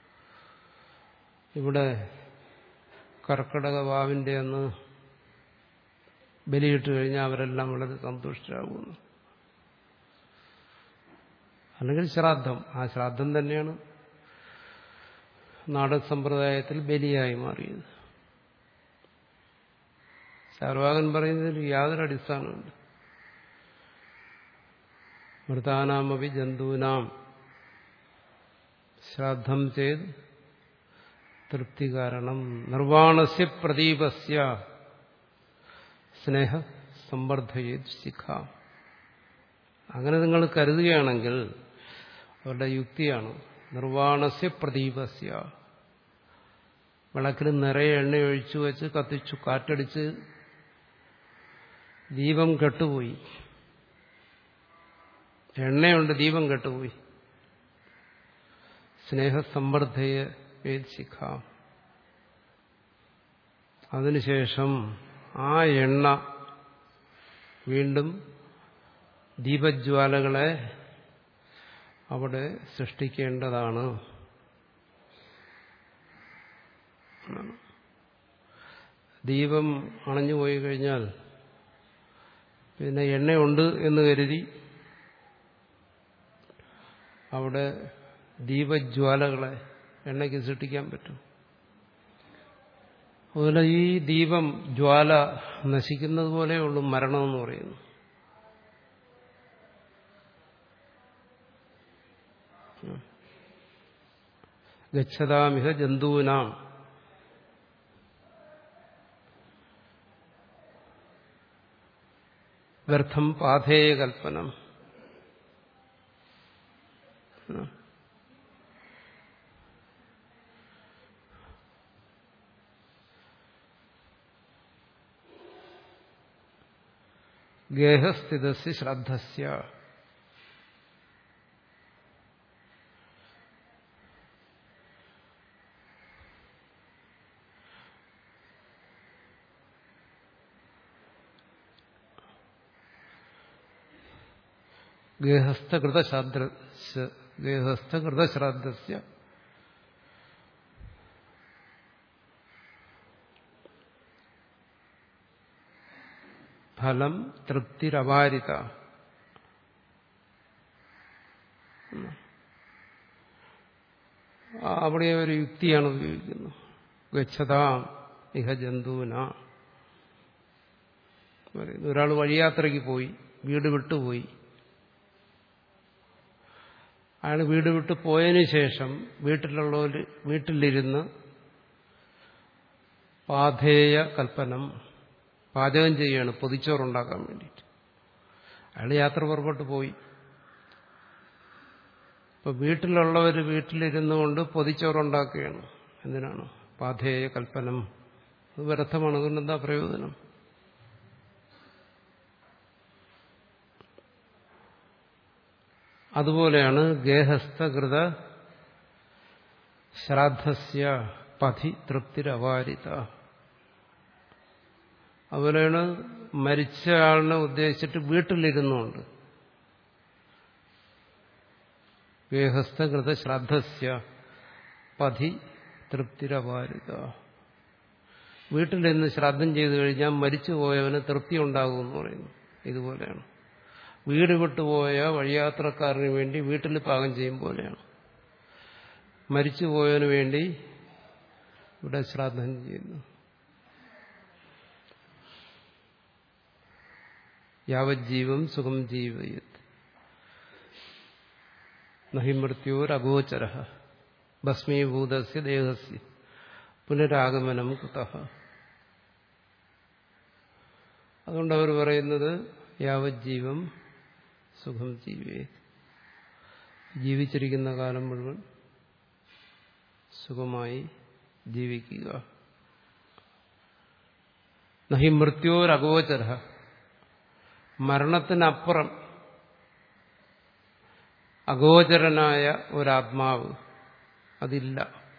ഇവിടെ കർക്കിടക വാവിന്റെ അന്ന് ബലിയിട്ട് കഴിഞ്ഞാൽ അവരെല്ലാം വളരെ സന്തുഷ്ടരാകുന്നു അല്ലെങ്കിൽ ശ്രാദ്ധം ആ ശ്രാദ്ധം തന്നെയാണ് നാടൻ സമ്പ്രദായത്തിൽ ബലിയായി മാറിയത് ചാർവാകൻ പറയുന്നതിൽ യാതൊരു അടിസ്ഥാനമുണ്ട് മൃതാനാമപി ജന്തുവിനാം ശ്രാദ്ധം ചെയ്ത് തൃപ്തി കാരണം നിർവാണസ്യ പ്രദീപസ്യ സ്നേഹ സമ്പർദ്ധയത് ശിഖ അങ്ങനെ നിങ്ങൾ കരുതുകയാണെങ്കിൽ അവരുടെ യുക്തിയാണ് നിർവാണസ്യ പ്രദീപസ്യ വിളക്കിൽ നിറയെ എണ്ണ ഒഴിച്ചു വെച്ച് കത്തിച്ചു കാറ്റടിച്ച് ദീപം കെട്ടുപോയി എണ്ണയുണ്ട് ദീപം കെട്ടുപോയി സ്നേഹസമ്പർദ്ധയെ ശിഖാം അതിനുശേഷം ആ എണ്ണ വീണ്ടും ദീപജ്വാലകളെ അവിടെ സൃഷ്ടിക്കേണ്ടതാണ് ദീപം അണഞ്ഞുപോയി കഴിഞ്ഞാൽ പിന്നെ എണ്ണയുണ്ട് എന്ന് കരുതി അവിടെ ദീപജ്വാലകളെ എണ്ണയ്ക്ക് സൃഷ്ടിക്കാൻ പറ്റും അതുപോലെ ഈ ദീപം ജ്വാല നശിക്കുന്നത് പോലെയുള്ളൂ മരണമെന്ന് പറയുന്നു ഗച്ഛതാമിഹ ജന്തൂനാം വ്യർത്ഥം പാഥേയ കൽപ്പനം ഗേഹസ്ഥിതസ് ശ്രദ്ധസ്യ ഗേഹസ്ഥകൃതശ്രാദ്ധ ഗേഹസ്ഥകൃതശ്രാദ്ധസ്യ ഫലം തൃപ്തിരവാരിത അവിടെ ഒരു യുക്തിയാണ് ഉപയോഗിക്കുന്നത് ഗച്ഛതാം ഇഹ ജന്തുവിന ഒരാൾ വഴിയാത്രയ്ക്ക് പോയി വീട് വിട്ടുപോയി അയാൾ വീട് വിട്ട് പോയതിനു ശേഷം വീട്ടിലുള്ളവർ വീട്ടിലിരുന്ന് പാധേയ കൽപ്പനം പാചകം ചെയ്യുകയാണ് പൊതിച്ചോറുണ്ടാക്കാൻ വേണ്ടിയിട്ട് അയാൾ യാത്ര പുറപ്പെട്ടു പോയി അപ്പൊ വീട്ടിലുള്ളവർ വീട്ടിലിരുന്നു കൊണ്ട് പൊതിച്ചോറുണ്ടാക്കുകയാണ് എന്തിനാണ് പാധേയ കൽപ്പനം അത് വ്യർത്ഥമാണ് അതുകൊണ്ട് എന്താ പ്രയോജനം അതുപോലെയാണ് ഗേഹസ്ഥകൃത ശ്രാദ്ധസ്യ പഥി തൃപ്തിരവാരിത അതുപോലെയാണ് മരിച്ച ആളിനെ ഉദ്ദേശിച്ചിട്ട് വീട്ടിലിരുന്നുകൊണ്ട് ഗേഹസ്ഥകൃത ശ്രാദ്ധസ്യ പഥി തൃപ്തിരവാരിത വീട്ടിലിരുന്ന് ശ്രാദ്ധം ചെയ്തു കഴിഞ്ഞാൽ മരിച്ചു പോയവന് തൃപ്തി ഉണ്ടാകും എന്ന് പറയുന്നു ഇതുപോലെയാണ് വീട് വിട്ടുപോയ വഴിയാത്രക്കാരന് വേണ്ടി വീട്ടിൽ പാകം ചെയ്യും പോലെയാണ് മരിച്ചുപോയവന് വേണ്ടി ഇവിടെ ശ്രാദ്ധം ചെയ്യുന്നു യാവജ്ജീവം സുഖം ജീവയത് നഹി മൃത്യോരഗോചര ഭസ്മീഭൂതസ്യ ദേഹസ്യ പുനരാഗമനം കുത അതുകൊണ്ട് അവർ പറയുന്നത് യാവജ്ജീവം സുഖം ജീവേ ജീവിച്ചിരിക്കുന്ന കാലം മുഴുവൻ സുഖമായി ജീവിക്കുക നഹി മൃത്യോരഗോചര മരണത്തിനപ്പുറം അഗോചരനായ ഒരാത്മാവ് അതില്ല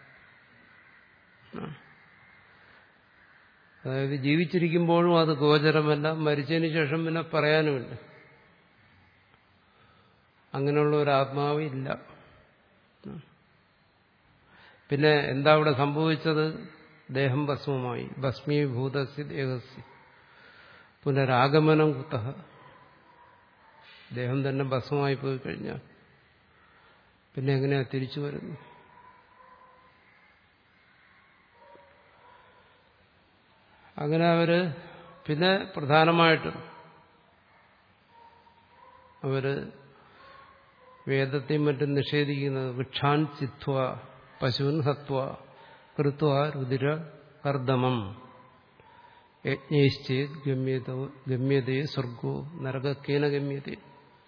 അതായത് ജീവിച്ചിരിക്കുമ്പോഴും അത് ഗോചരമല്ല മരിച്ചതിന് ശേഷം പിന്നെ പറയാനുമില്ല അങ്ങനെയുള്ള ഒരു ആത്മാവ് ഇല്ല പിന്നെ എന്താ അവിടെ സംഭവിച്ചത് ദേഹം ഭസ്മമായി ഭസ്മീഭൂതസ്യ ദേഹസ്യ പുനരാഗമനം കുത്ത ദേഹം തന്നെ ഭസ്മമായി പോയി കഴിഞ്ഞാൽ പിന്നെ എങ്ങനെയാ തിരിച്ചു വരുന്നു അങ്ങനെ അവര് പിന്നെ പ്രധാനമായിട്ടും അവര് വേദത്തെയും മറ്റും നിഷേധിക്കുന്നത് വിക്ഷാൻ ചിത്വ പശുവിൻ ഹത്വ കൃത്വ രുതിര കർദമം യജ്ഞേശ്ചേത് ഗമ്യത ഗമ്യതേ സ്വർഗോ നരകക്കേന ഗമ്യതേ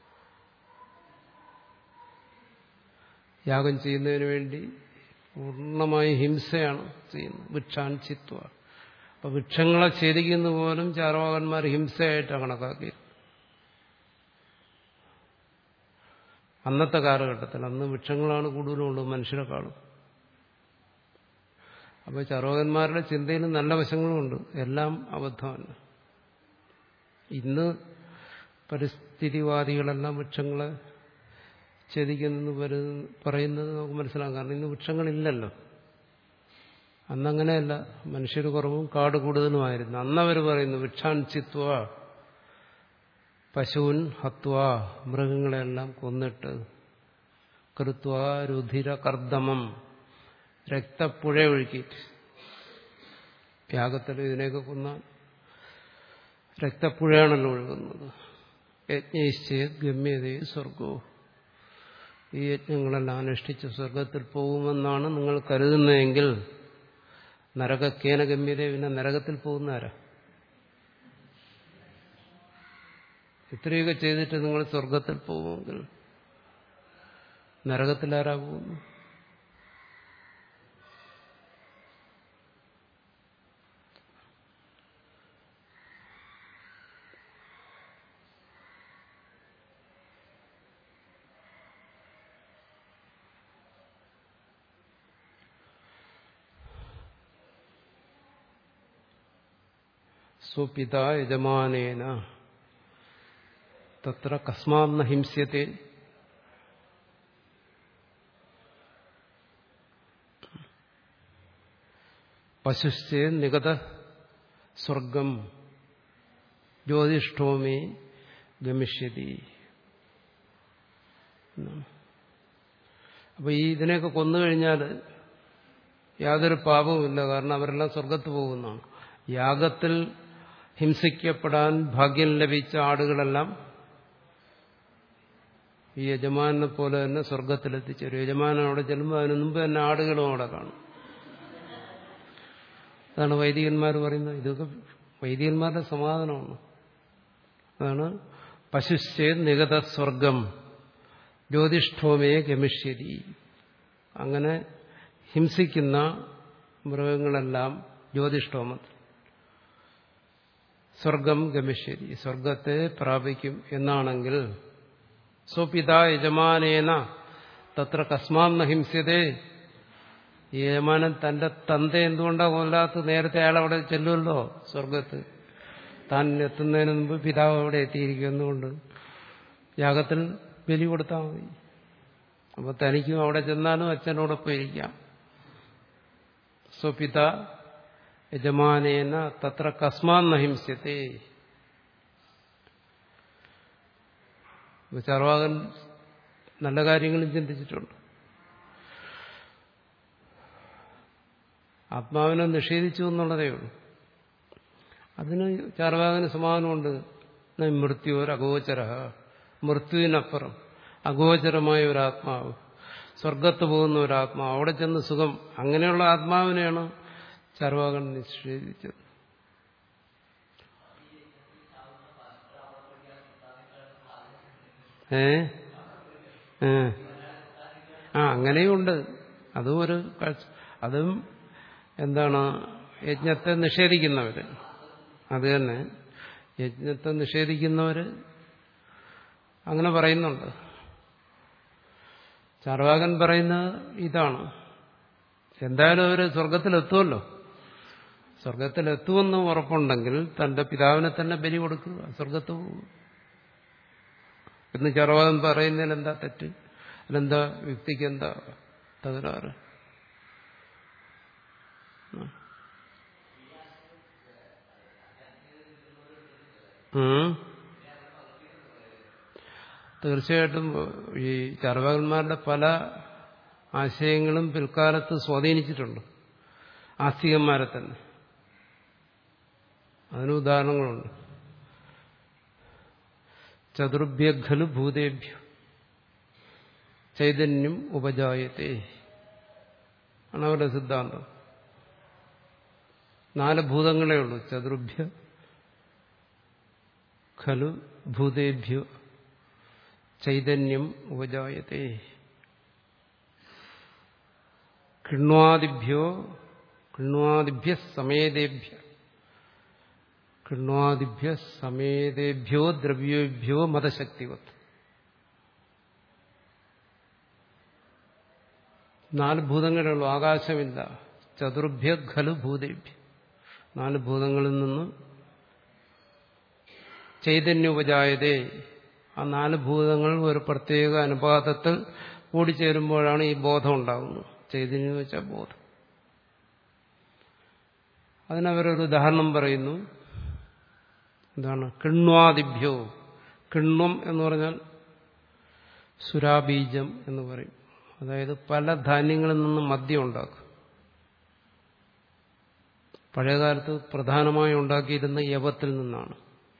യാഗം ചെയ്യുന്നതിന് വേണ്ടി പൂർണ്ണമായി ഹിംസയാണ് ചെയ്യുന്നത് വിക്ഷാൻ ചിത്വ അപ്പൊ വൃക്ഷങ്ങളെ ഛേദിക്കുന്ന പോലും ചാർവാകന്മാർ ഹിംസയായിട്ടാണ് കണക്കാക്കിയത് അന്നത്തെ കാലഘട്ടത്തിൽ അന്ന് വൃക്ഷങ്ങളാണ് കൂടുതലുള്ളത് മനുഷ്യരെക്കാളും അപ്പോൾ ചാർവാകന്മാരുടെ ചിന്തയിൽ നല്ല വശങ്ങളുമുണ്ട് എല്ലാം അബദ്ധമല്ല ഇന്ന് പരിസ്ഥിതിവാദികളെല്ലാം വൃക്ഷങ്ങളെ ഛേദിക്കുന്നു പറയുന്നത് നമുക്ക് മനസ്സിലാക്കാം കാരണം ഇന്ന് വൃക്ഷങ്ങളില്ലല്ലോ അന്നങ്ങനെയല്ല മനുഷ്യർ കുറവും കാട് കൂടുതലുമായിരുന്നു അന്നവർ പറയുന്നു വൃക്ഷാൻചിത്വ പശുവിൻ ഹത്വ മൃഗങ്ങളെല്ലാം കൊന്നിട്ട് കൃത്വ രുധിര കർദമം രക്തപ്പുഴ ഒഴുക്കിയിട്ട് യാഗത്തിൽ ഇതിനെയൊക്കെ കൊന്നാൽ രക്തപ്പുഴയാണല്ലോ ഒഴുകുന്നത് യജ്ഞേശ്ചേത് ഗമ്യതേ സ്വർഗോ ഈ യജ്ഞങ്ങളെല്ലാം അനുഷ്ഠിച്ച് സ്വർഗത്തിൽ പോകുമെന്നാണ് നിങ്ങൾ കരുതുന്നതെങ്കിൽ നരകക്കേന ഗമ്യത പിന്നെ നരകത്തിൽ പോകുന്നാരാ ഇത്രയൊക്കെ ചെയ്തിട്ട് നിങ്ങൾ സ്വർഗത്തിൽ പോകുമെങ്കിൽ നരകത്തിൽ ആരാ പോകുന്നു സ്വപിത യജമാനേന തത്ര കസ്മാന്ന ഹിംസ്യത്തെ പശുശ്ചേ നിഗത സ്വർഗം ജ്യോതിഷ്ഠോമേ ഗമിഷ്യതി അപ്പൊ ഈ ഇതിനെയൊക്കെ കൊന്നുകഴിഞ്ഞാൽ യാതൊരു പാപവുമില്ല കാരണം അവരെല്ലാം സ്വർഗത്ത് പോകുന്നതാണ് യാഗത്തിൽ ഹിംസിക്കപ്പെടാൻ ഭാഗ്യം ലഭിച്ച ആടുകളെല്ലാം ഈ യജമാനെ പോലെ തന്നെ സ്വർഗത്തിലെത്തിച്ചേരും യജമാനൻ അവിടെ ചെല്ലുമ്പോൾ അതിന് മുമ്പ് തന്നെ ആടുകളും അവിടെ കാണും അതാണ് വൈദികന്മാർ പറയുന്നത് ഇതൊക്കെ വൈദികന്മാരുടെ സമാധാനമാണ് അതാണ് പശുശ്ചേ നിഗത സ്വർഗം ജ്യോതിഷ്ഠോമേ ഗമിഷ്യരി അങ്ങനെ ഹിംസിക്കുന്ന മൃഗങ്ങളെല്ലാം ജ്യോതിഷ്ഠോമത്തിൽ സ്വർഗം ഗമിഷ്യരി സ്വർഗത്തെ പ്രാപിക്കും എന്നാണെങ്കിൽ സ്വപിത യജമാനേന തത്ര കസ്മാന്ന ഹിംസ്യതേ ഈ യജമാനൻ തന്റെ തന്ത എന്തുകൊണ്ടാണ് കൊല്ലാത്ത നേരത്തെ അയാൾ അവിടെ ചെല്ലുമല്ലോ സ്വർഗത്ത് താൻ എത്തുന്നതിന് മുമ്പ് പിതാവ് അവിടെ എത്തിയിരിക്കുന്നതുകൊണ്ട് യാഗത്തിൽ ബലി കൊടുത്താൽ മതി അപ്പൊ തനിക്കും അവിടെ ചെന്നാലും അച്ഛനോടൊപ്പം ഇരിക്കാം സ്വപിത യജമാനേന തത്ര കസ്മാന്ന ഹിംസ്യത്തെ ചർവാകൻ നല്ല കാര്യങ്ങളും ചിന്തിച്ചിട്ടുണ്ട് ആത്മാവിനെ നിഷേധിച്ചു എന്നുള്ളതേ ഉള്ളൂ അതിന് ചാർവാകന് സമാധാനമുണ്ട് മൃത്യുവർ അഗോചര മൃത്യുവിനപ്പുറം അഗോചരമായ ഒരു ആത്മാവ് സ്വർഗത്ത് പോകുന്ന ഒരു ആത്മാവ് അവിടെ ചെന്ന് സുഖം അങ്ങനെയുള്ള ആത്മാവിനെയാണ് ചർവാകൻ നിഷേധിച്ചത് ഏ ഏ ആ അങ്ങനെയുണ്ട് അതും ഒരു കാഴ്ച അതും എന്താണ് യജ്ഞത്തെ നിഷേധിക്കുന്നവര് അത് തന്നെ യജ്ഞത്തെ നിഷേധിക്കുന്നവര് അങ്ങനെ പറയുന്നുണ്ട് ചാർവാകൻ പറയുന്നത് ഇതാണ് എന്തായാലും അവർ സ്വർഗത്തിലെത്തുമല്ലോ സ്വർഗത്തിലെത്തുമെന്ന് ഉറപ്പുണ്ടെങ്കിൽ തന്റെ പിതാവിനെ തന്നെ ബലി കൊടുക്കുക സ്വർഗത്ത് പോകും എന്ന് ചാർവാകൻ പറയുന്നതിൽ എന്താ തെറ്റ് അതിലെന്താ യുക്തിക്ക് എന്താ തകരാറ് തീർച്ചയായിട്ടും ഈ ചർവകന്മാരുടെ പല ആശയങ്ങളും പിൽക്കാലത്ത് സ്വാധീനിച്ചിട്ടുണ്ട് ആസ്തികന്മാരെ തന്നെ അതിന് ഉദാഹരണങ്ങളുണ്ട് ചതുർഭ്യഖലു ഭൂതേഭ്യ ചൈതന്യം ഉപജായത്തെ ആണ് അവരുടെ സിദ്ധാന്തം നാല് ഭൂതങ്ങളേ ഉള്ളൂ ചതുർഭ്യ ഖലു ഭൂതേഭ്യോ ചൈതന്യം ഉപജായത്തെ കിണ്വാദിഭ്യോ കിണ്വാദിഭ്യ സമേതേഭ്യ കിണ്വാദിഭ്യ സമേതേഭ്യോ ദ്രവ്യേഭ്യോ മതശക്തിവത് നാല് ഭൂതങ്ങളേ ഉള്ളൂ ആകാശമില്ല ചതുർഭ്യ ഖലു ഭൂതേഭ്യ നാല് ഭൂതങ്ങളിൽ നിന്ന് ചൈതന്യോപജായതേ ആ നാല് ഭൂതങ്ങൾ ഒരു പ്രത്യേക അനുപാതത്തിൽ കൂടിച്ചേരുമ്പോഴാണ് ഈ ബോധം ഉണ്ടാകുന്നത് ചൈതന്യം എന്ന് വെച്ചാൽ ബോധം അതിനവരൊരു ഉദാഹരണം പറയുന്നു എന്താണ് കിണ്വാദിഭ്യോ കിണ്വം എന്ന് പറഞ്ഞാൽ സുരാബീജം എന്ന് പറയും അതായത് പല ധാന്യങ്ങളിൽ നിന്നും മദ്യം ഉണ്ടാക്കും പഴയകാലത്ത് പ്രധാനമായി ഉണ്ടാക്കിയിരുന്ന യവത്തിൽ നിന്നാണ്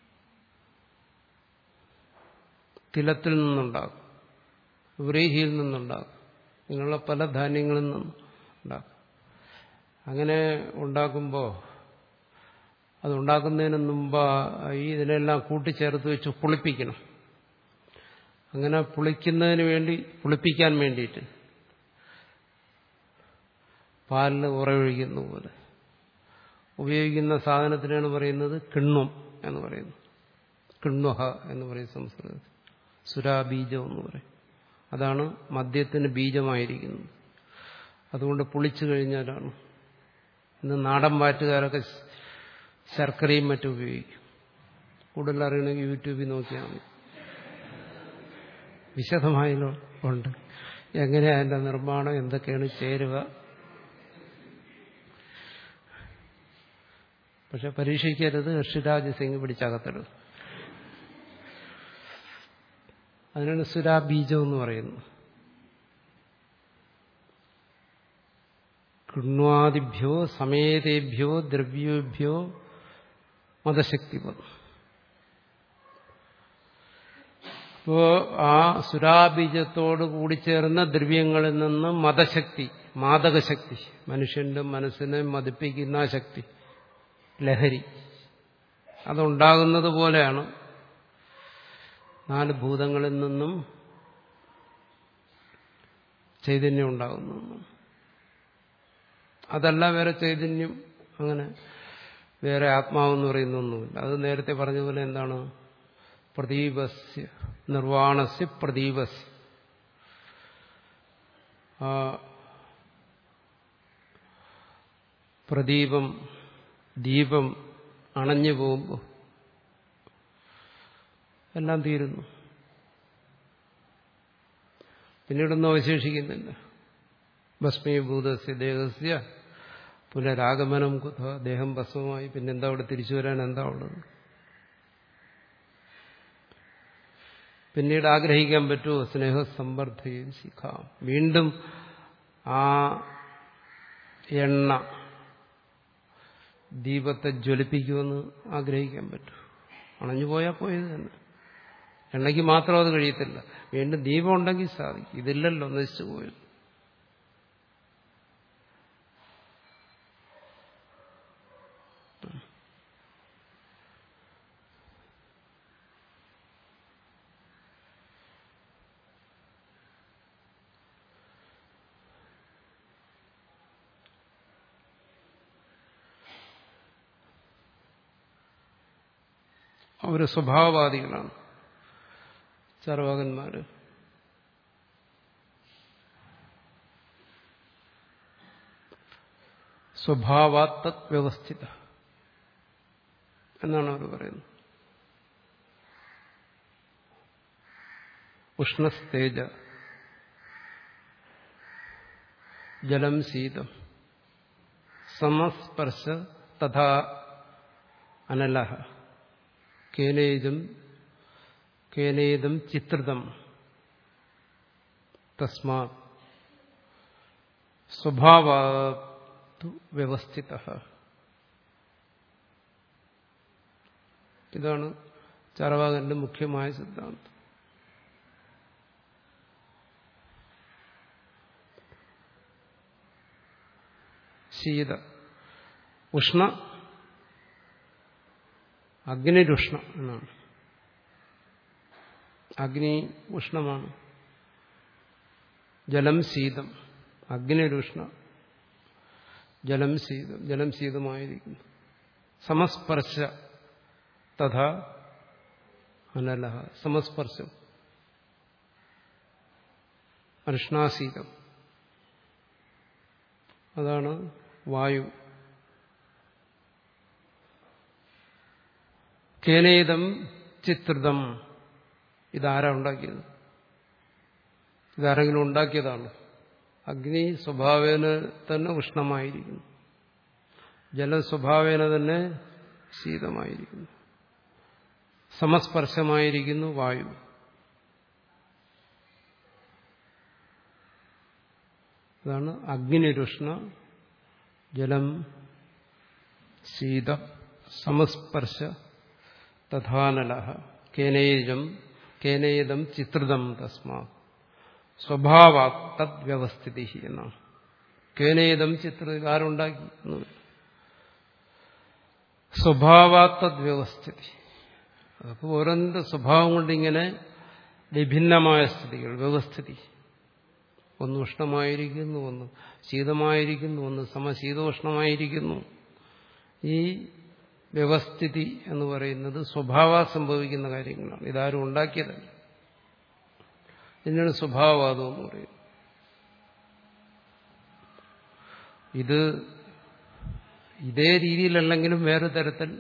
തിലത്തിൽ നിന്നുണ്ടാകും വ്രീഹിയിൽ നിന്നുണ്ടാകും ഇങ്ങനെയുള്ള പല ധാന്യങ്ങളിൽ നിന്നും ഉണ്ടാക്കും അങ്ങനെ ഉണ്ടാക്കുമ്പോൾ അതുണ്ടാക്കുന്നതിന് മുമ്പ് ഈ ഇതിനെല്ലാം കൂട്ടിച്ചേർത്ത് വെച്ച് പുളിപ്പിക്കണം അങ്ങനെ പുളിക്കുന്നതിന് വേണ്ടി പുളിപ്പിക്കാൻ വേണ്ടിയിട്ട് പാലിൽ ഉറയൊഴിക്കുന്ന പോലെ ഉപയോഗിക്കുന്ന സാധനത്തിനാണ് പറയുന്നത് കിണ്വം എന്ന് പറയുന്നത് കിണ്വഹ എന്ന് പറയും സംസ്കൃതത്തിൽ സുരാബീജം എന്ന് പറയും അതാണ് മദ്യത്തിന് ബീജമായിരിക്കുന്നത് അതുകൊണ്ട് പുളിച്ചു കഴിഞ്ഞാലാണ് ഇന്ന് നാടൻ വാറ്റുകാരൊക്കെ ശർക്കരയും മറ്റും ഉപയോഗിക്കും കൂടുതൽ അറിയണമെങ്കിൽ യൂട്യൂബിൽ നോക്കിയാൽ മതി വിശദമായാലും ഉണ്ട് എങ്ങനെയാ അതിന്റെ നിർമ്മാണം എന്തൊക്കെയാണ് ചേരുക പക്ഷെ പരീക്ഷിക്കരുത് ഋഷിരാജ് സിംഗ് പിടിച്ചകത്തിടും അതിനാണ് സുരാബീജം എന്ന് പറയുന്നത് കൃണ്വാദിഭ്യോ സമേതേഭ്യോ ദ്രവ്യേഭ്യോ മതശക്തി അപ്പോ ആ സുരാബീജത്തോട് കൂടിച്ചേർന്ന ദ്രവ്യങ്ങളിൽ നിന്ന് മതശക്തി മാദകശക്തി മനുഷ്യന്റെ മനസ്സിനെ മതിപ്പിക്കുന്ന ശക്തി ലഹരി അതുണ്ടാകുന്നത് പോലെയാണ് നാല് ഭൂതങ്ങളിൽ നിന്നും ചൈതന്യം ഉണ്ടാകുന്നു അതല്ല വേറെ ചൈതന്യം അങ്ങനെ വേറെ ആത്മാവെന്ന് പറയുന്നൊന്നുമില്ല അത് നേരത്തെ പറഞ്ഞതുപോലെ എന്താണ് പ്രദീപസ്യ നിർവാണസ്യ പ്രദീപസ് ആ പ്രദീപം ദീപം അണഞ്ഞു പോകുമ്പോൾ എല്ലാം തീരുന്നു പിന്നീടൊന്നും അവശേഷിക്കുന്നില്ല ഭസ്മീഭൂതസ്യ ദേഹസ്യ പുനരാഗമനം കുത ദേഹം ഭസ്മമായി പിന്നെന്താ അവിടെ തിരിച്ചു വരാൻ എന്താ ഉള്ളത് പിന്നീട് ആഗ്രഹിക്കാൻ പറ്റുമോ സ്നേഹസമ്പർദ്ധയും ശിഖാം വീണ്ടും ആ എണ്ണ ദീപത്തെ ജ്വലിപ്പിക്കുമെന്ന് ആഗ്രഹിക്കാൻ പറ്റൂ അണഞ്ഞു പോയാൽ പോയത് തന്നെ എണ്ണയ്ക്ക് മാത്രം അത് കഴിയത്തില്ല വീണ്ടും ദീപം ഉണ്ടെങ്കിൽ സാധിക്കും ഇതില്ലല്ലോ നശിച്ചു പോയത് അവർ സ്വഭാവവാദികളാണ് ചർവാകന്മാര് സ്വഭാവാത്തത് വ്യവസ്ഥിത എന്നാണ് അവർ പറയുന്നത് ഉഷ്ണസ്തേജ ജലം ശീതം സമസ്പർശ തഥാ അനലഹ കേനേജം കേനേദം ചിത്രിതം തസ്മാ സ്വഭാവു വ്യവസ്ഥിത ഇതാണ് ചാറവാകന്റെ മുഖ്യമായ സിദ്ധാന്തം ശീത ഉഷ്ണ അഗ്നിരുഷ്ണ എന്നാണ് അഗ്നി ഉഷ്ണമാണ് ജലം ശീതം അഗ്നിരുഷ്ണ ജലം ശീതം ജലം ശീതമായിരിക്കുന്നു സമസ്പർശ തഥാ അനലഹ സമസ്പർശം അർഷ്ണാശീതം അതാണ് വായു കേനേതം ചിത്രിതം ഇതാരാ ഉണ്ടാക്കിയത് ഇതാരെങ്കിലും ഉണ്ടാക്കിയതാണ് അഗ്നി സ്വഭാവേന തന്നെ ഉഷ്ണമായിരിക്കുന്നു ജലം സ്വഭാവേന തന്നെ ശീതമായിരിക്കുന്നു സമസ്പർശമായിരിക്കുന്നു വായു അതാണ് അഗ്നിരുഷ്ണ ജലം ശീത സമസ്പർശ തഥാനല കേനേജം കേനേദം ചിത്രിതം തസ്മാ സ്വഭാവ തദ്വ്യവസ്ഥിതി എന്നാണ് കേനേദം ചിത്ര ആരുണ്ടാക്കി സ്വഭാവാത്തദ്വ്യവസ്ഥിതി അപ്പോൾ ഓരോന്നിന്റെ സ്വഭാവം കൊണ്ടിങ്ങനെ വിഭിന്നമായ സ്ഥിതികൾ വ്യവസ്ഥിതി ഒന്ന് ഉഷ്ണമായിരിക്കുന്നു ഒന്ന് ശീതമായിരിക്കുന്നു ഒന്ന് സമശീതോഷ്ണമായിരിക്കുന്നു ഈ വ്യവസ്ഥിതി എന്ന് പറയുന്നത് സ്വഭാവ സംഭവിക്കുന്ന കാര്യങ്ങളാണ് ഇതാരും ഉണ്ടാക്കിയതല്ല ഇതിനാണ് സ്വഭാവവാദം എന്ന് പറയുന്നത് ഇത് ഇതേ രീതിയിലല്ലെങ്കിലും വേറെ തരത്തിൽ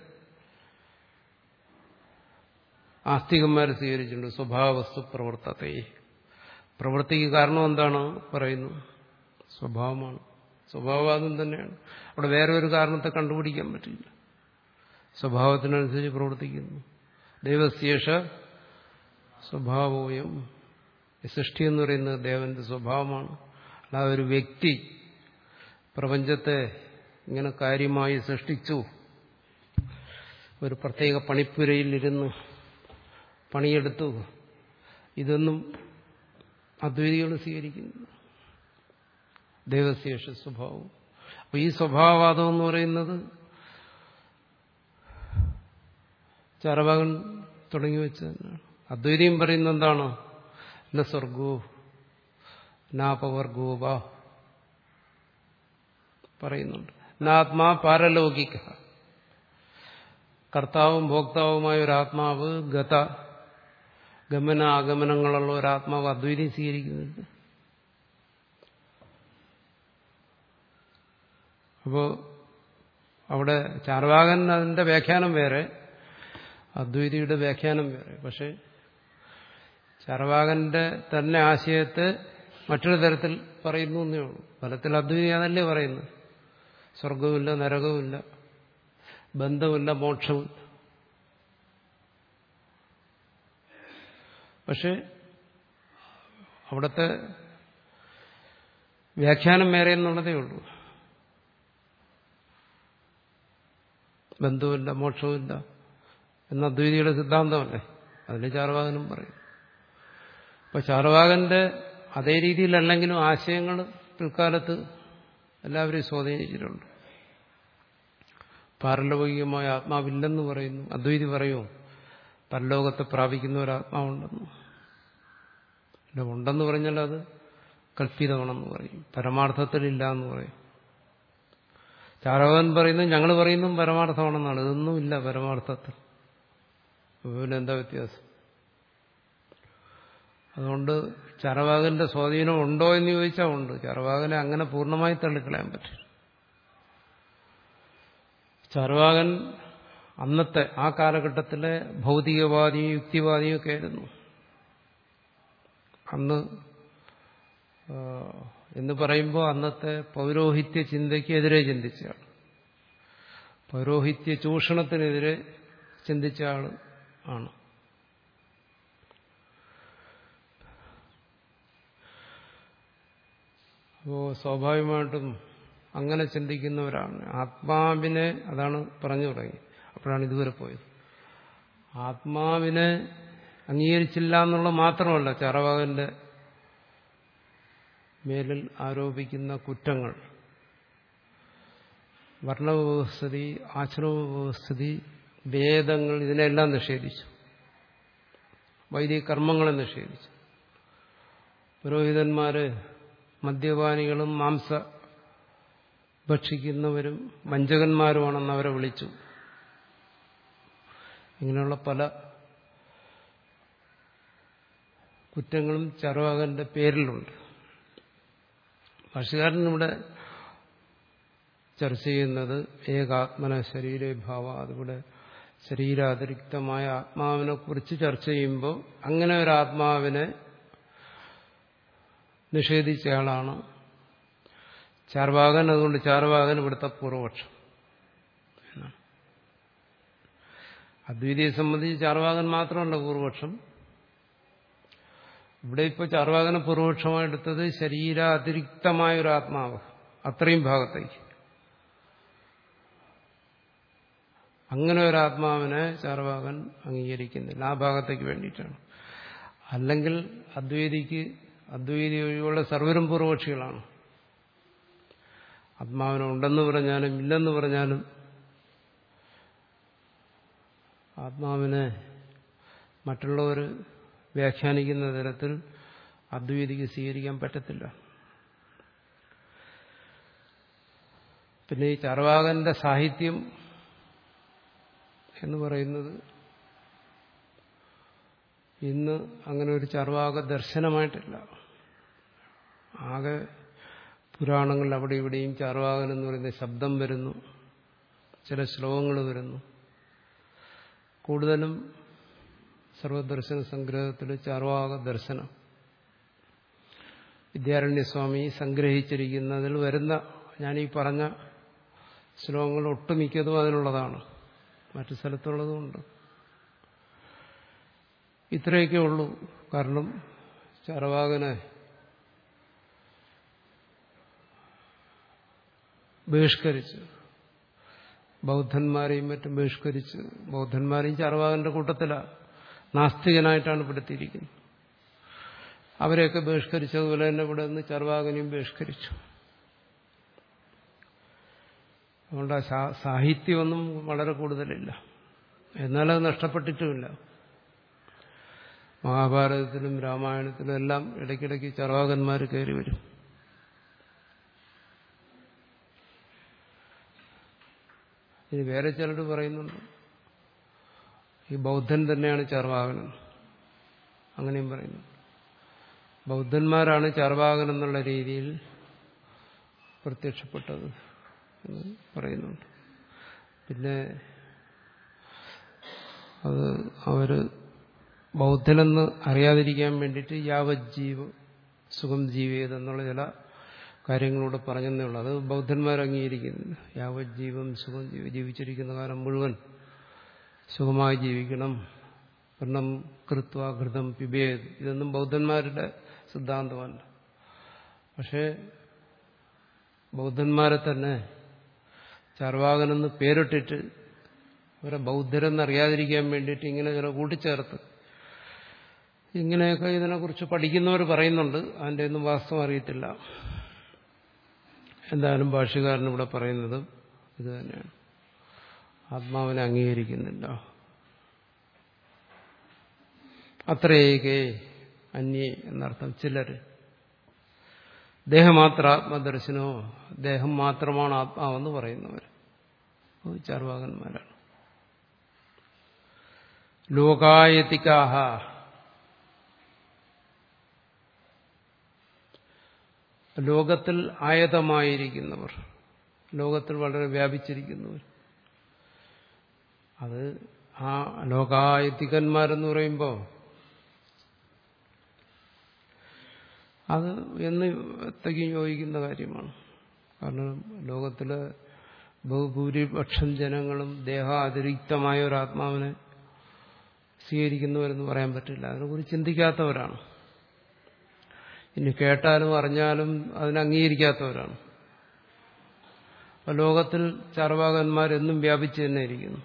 ആസ്തികന്മാർ സ്വീകരിച്ചിട്ടുണ്ട് സ്വഭാവവസ്തു പ്രവർത്തത്തെ പ്രവൃത്തിക്ക് കാരണം എന്താണ് പറയുന്നു സ്വഭാവമാണ് സ്വഭാവവാദം തന്നെയാണ് അവിടെ വേറെ ഒരു കാരണത്തെ കണ്ടുപിടിക്കാൻ പറ്റില്ല സ്വഭാവത്തിനനുസരിച്ച് പ്രവർത്തിക്കുന്നു ദൈവശേഷ സ്വഭാവോയം സൃഷ്ടി എന്ന് പറയുന്നത് ദേവന്റെ സ്വഭാവമാണ് അല്ലാതെ ഒരു വ്യക്തി പ്രപഞ്ചത്തെ ഇങ്ങനെ കാര്യമായി സൃഷ്ടിച്ചു ഒരു പ്രത്യേക പണിപ്പുരയിൽ ഇരുന്ന് പണിയെടുത്തു ഇതൊന്നും അദ്വൈതികൾ സ്വീകരിക്കുന്നു ദൈവശേഷ സ്വഭാവം അപ്പോൾ ഈ സ്വഭാവവാദം എന്ന് പറയുന്നത് ചാരഭാഗൻ തുടങ്ങി വെച്ചതന്നെയാണ് അദ്വൈതിയും പറയുന്നത് എന്താണ് എന്ന സ്വർഗോ നാപവർഗോപ പറയുന്നുണ്ട് നാത്മാ പാരലൗകിക കർത്താവും ഭോക്താവുമായ ഒരു ആത്മാവ് ഗത ഗമന ആഗമനങ്ങളുള്ള ഒരു ആത്മാവ് അദ്വൈതം സ്വീകരിക്കുന്നില്ല അപ്പോ അവിടെ ചാർവാകൻ അതിന്റെ വ്യാഖ്യാനം വേറെ അദ്വൈതിയുടെ വ്യാഖ്യാനം വേറെ പക്ഷെ ചാർവാകന്റെ തന്നെ ആശയത്തെ മറ്റൊരു തരത്തിൽ പറയുന്നു എന്നേ ഉള്ളൂ ഫലത്തിൽ അദ്വൈതി അതല്ലേ പറയുന്നു സ്വർഗവുമില്ല നരകവുമില്ല ബന്ധമില്ല മോക്ഷമില്ല പക്ഷെ അവിടുത്തെ വ്യാഖ്യാനം വേറെ എന്നുള്ളതേ ഉള്ളൂ ബന്ധവുമില്ല മോക്ഷവുമില്ല എന്ന അദ്വൈതിയുടെ സിദ്ധാന്തമല്ലേ അതിന് ചാർവാകനും പറയും അപ്പൊ ചാർവാകന്റെ അതേ രീതിയിലല്ലെങ്കിലും ആശയങ്ങൾ പിൽക്കാലത്ത് എല്ലാവരെയും സ്വാധീനിച്ചിട്ടുണ്ട് പാരലൗകികമായ ആത്മാവില്ലെന്ന് പറയുന്നു അദ്വൈതി പറയുമോ പരലോകത്തെ പ്രാപിക്കുന്ന ഒരു ആത്മാവുണ്ടെന്ന് ഇല്ല ഉണ്ടെന്ന് പറഞ്ഞാൽ അത് കൽപ്പിതമാണെന്ന് പറയും പരമാർത്ഥത്തിലില്ല എന്ന് പറയും ചാരവൻ പറയുന്നത് ഞങ്ങൾ പറയുന്നതും പരമാർത്ഥമാണെന്നാണ് ഇതൊന്നും ഇല്ല പരമാർത്ഥത്തിൽ പിന്നെ എന്താ വ്യത്യാസം അതുകൊണ്ട് ചരവാകന്റെ സ്വാധീനം ഉണ്ടോ എന്ന് ചോദിച്ചാൽ ഉണ്ട് ചരവാകനെ അങ്ങനെ പൂർണ്ണമായി തള്ളിക്കളയാൻ പറ്റില്ല ചാർവാകൻ അന്നത്തെ ആ കാലഘട്ടത്തിലെ ഭൗതികവാദിയും യുക്തിവാദിയും ഒക്കെ ആയിരുന്നു അന്ന് എന്ന് പറയുമ്പോൾ അന്നത്തെ പൗരോഹിത്യ ചിന്തയ്ക്കെതിരെ ചിന്തിച്ചയാൾ പൗരോഹിത്യ ചൂഷണത്തിനെതിരെ ചിന്തിച്ച ആൾ ആണ് അപ്പോൾ സ്വാഭാവികമായിട്ടും അങ്ങനെ ചിന്തിക്കുന്നവരാണ് ആത്മാവിനെ അതാണ് പറഞ്ഞു തുടങ്ങി അപ്പോഴാണ് ഇതുവരെ പോയത് ആത്മാവിനെ അംഗീകരിച്ചില്ല എന്നുള്ളത് മാത്രമല്ല ചാറവാകന്റെ മേലിൽ ആരോപിക്കുന്ന കുറ്റങ്ങൾ വർണ്ണവ്യവസ്ഥിതി ആശ്രമവ്യവസ്ഥിതി വേദങ്ങൾ ഇതിനെല്ലാം നിഷേധിച്ചു വൈദിക കർമ്മങ്ങളെ നിഷേധിച്ചു പുരോഹിതന്മാര് മദ്യപാനികളും മാംസ ഭക്ഷിക്കുന്നവരും വഞ്ചകന്മാരുമാണെന്ന് അവരെ വിളിച്ചു ഇങ്ങനെയുള്ള പല കുറ്റങ്ങളും ചർവാകന്റെ പേരിലുണ്ട് ഭാഷകാരൻ ഇവിടെ ചർച്ച ചെയ്യുന്നത് ഏകാത്മന ശരീരേ ഭാവ അതിവിടെ ശരീരാതിരിക്തമായ ആത്മാവിനെ കുറിച്ച് ചർച്ച ചെയ്യുമ്പോൾ അങ്ങനെ ഒരു ആത്മാവിനെ നിഷേധിച്ചയാളാണ് ചാർവാകൻ അതുകൊണ്ട് ചാർവാകൻ ഇവിടുത്തെ പൂർവപക്ഷം എന്നാണ് അദ്വൈതിയെ സംബന്ധിച്ച് ചാർവാകൻ മാത്രമല്ല പൂർവപക്ഷം ഇവിടെ ഇപ്പോൾ ചാർവാകനെ പൂർവപക്ഷമായെടുത്തത് ശരീരാതിരിക്തമായ ഒരു ആത്മാവ് അത്രയും ഭാഗത്തേക്ക് അങ്ങനെ ഒരു ആത്മാവിനെ ചാർവാകൻ അംഗീകരിക്കുന്നില്ല ആ ഭാഗത്തേക്ക് വേണ്ടിയിട്ടാണ് അല്ലെങ്കിൽ അദ്വൈതിക്ക് അദ്വൈതി ഒഴികെയുള്ള സർവരും പൂർവപക്ഷികളാണ് ആത്മാവിനെ ഉണ്ടെന്ന് പറഞ്ഞാലും ഇല്ലെന്ന് പറഞ്ഞാലും ആത്മാവിനെ മറ്റുള്ളവർ വ്യാഖ്യാനിക്കുന്ന തരത്തിൽ അദ്വൈതിക്ക് സ്വീകരിക്കാൻ പറ്റത്തില്ല പിന്നെ ഈ ചർവാകന്റെ സാഹിത്യം എന്ന് പറയുന്നത് ഇന്ന് അങ്ങനെ ഒരു ചർവാക ദർശനമായിട്ടില്ല ആകെ പുരാണങ്ങളിൽ അവിടെ ഇവിടെയും ചാർവാകൻ എന്ന് പറയുന്ന ശബ്ദം വരുന്നു ചില ശ്ലോകങ്ങൾ വരുന്നു കൂടുതലും സർവദർശന സംഗ്രഹത്തിൽ ചാർവാക ദർശനം വിദ്യാരണ്യസ്വാമി സംഗ്രഹിച്ചിരിക്കുന്നതിൽ വരുന്ന ഞാനീ പറഞ്ഞ ശ്ലോകങ്ങൾ ഒട്ടുമിക്കതും അതിനുള്ളതാണ് മറ്റു സ്ഥലത്തുള്ളതുമുണ്ട് ഇത്രയൊക്കെ ഉള്ളൂ കാരണം ചാർവാകനെ ബഹിഷ്കരിച്ച് ബൗദ്ധന്മാരെയും മറ്റും ബഹിഷ്കരിച്ച് ബൗദ്ധന്മാരെയും ചാർവാകന്റെ കൂട്ടത്തിലാണ് നാസ്തികനായിട്ടാണ് പെടുത്തിയിരിക്കുന്നത് അവരെയൊക്കെ ബഹിഷ്കരിച്ചതുപോലെ തന്നെ ഇവിടെ നിന്ന് ചർവാകനെയും ബഹിഷ്കരിച്ചു അതുകൊണ്ട് ആ സാഹിത്യമൊന്നും വളരെ കൂടുതലില്ല എന്നാലത് നഷ്ടപ്പെട്ടിട്ടുമില്ല മഹാഭാരതത്തിലും രാമായണത്തിലും എല്ലാം ഇടയ്ക്കിടയ്ക്ക് ചർവാകന്മാർ കയറി വരും ഇനി വേറെ ചിലർ പറയുന്നുണ്ട് ഈ ബൗദ്ധൻ തന്നെയാണ് ചർവാകനം അങ്ങനെയും പറയുന്നു ബൗദ്ധന്മാരാണ് ചർവാകൻ എന്നുള്ള രീതിയിൽ പ്രത്യക്ഷപ്പെട്ടത് എന്ന് പറയുന്നുണ്ട് പിന്നെ അത് അവര് ബൗദ്ധനെന്ന് അറിയാതിരിക്കാൻ വേണ്ടിയിട്ട് യാവജ്ജീവ സുഖം ജീവിയത് എന്നുള്ള ചില കാര്യങ്ങളൂടെ പറഞ്ഞതേ ഉള്ളൂ അത് ബൗദ്ധന്മാർ അംഗീകരിക്കുന്നില്ല യാവജ്ജീവം സുഖം ജീവിച്ചിരിക്കുന്ന കാലം മുഴുവൻ സുഖമായി ജീവിക്കണം വർണ്ണം കൃത്വ ഘൃതം പിബേത് ഇതൊന്നും ബൗദ്ധന്മാരുടെ സിദ്ധാന്തമല്ല പക്ഷേ ബൗദ്ധന്മാരെ തന്നെ ചർവാകനെന്ന് പേരിട്ടിട്ട് അവരെ ബൗദ്ധരെന്നറിയാതിരിക്കാൻ വേണ്ടിയിട്ട് ഇങ്ങനെ ചില കൂട്ടിച്ചേർത്ത് ഇങ്ങനെയൊക്കെ ഇതിനെക്കുറിച്ച് പഠിക്കുന്നവർ പറയുന്നുണ്ട് അതിൻ്റെ ഒന്നും വാസ്തവം അറിയത്തില്ല എന്തായാലും ഭാഷ്യകാരൻ ഇവിടെ പറയുന്നത് ഇത് തന്നെയാണ് ആത്മാവിനെ അംഗീകരിക്കുന്നില്ല അത്രയേകേ അന്യേ എന്നർത്ഥം ചിലർ ദേഹമാത്ര ആത്മദർശനോ ദേഹം മാത്രമാണ് ആത്മാവെന്ന് പറയുന്നവർ ചാർവാകന്മാരാണ് ലോകായതികാഹ ലോകത്തിൽ ആയതമായിരിക്കുന്നവർ ലോകത്തിൽ വളരെ വ്യാപിച്ചിരിക്കുന്നവർ അത് ആ ലോകായതികന്മാരെന്ന് പറയുമ്പോൾ അത് എന്നത്തേക്കും യോജിക്കുന്ന കാര്യമാണ് കാരണം ലോകത്തിലെ ബഹുഭൂരിപക്ഷം ജനങ്ങളും ദേഹാതിരിക്തമായ ഒരു ആത്മാവിനെ സ്വീകരിക്കുന്നവരെന്ന് പറയാൻ പറ്റില്ല അതിനെക്കുറിച്ച് ചിന്തിക്കാത്തവരാണ് ഇനി കേട്ടാലും അറിഞ്ഞാലും അതിനെ അംഗീകരിക്കാത്തവരാണ് അപ്പൊ ലോകത്തിൽ ചാർവാകന്മാരെന്നും വ്യാപിച്ചു തന്നെ ഇരിക്കുന്നു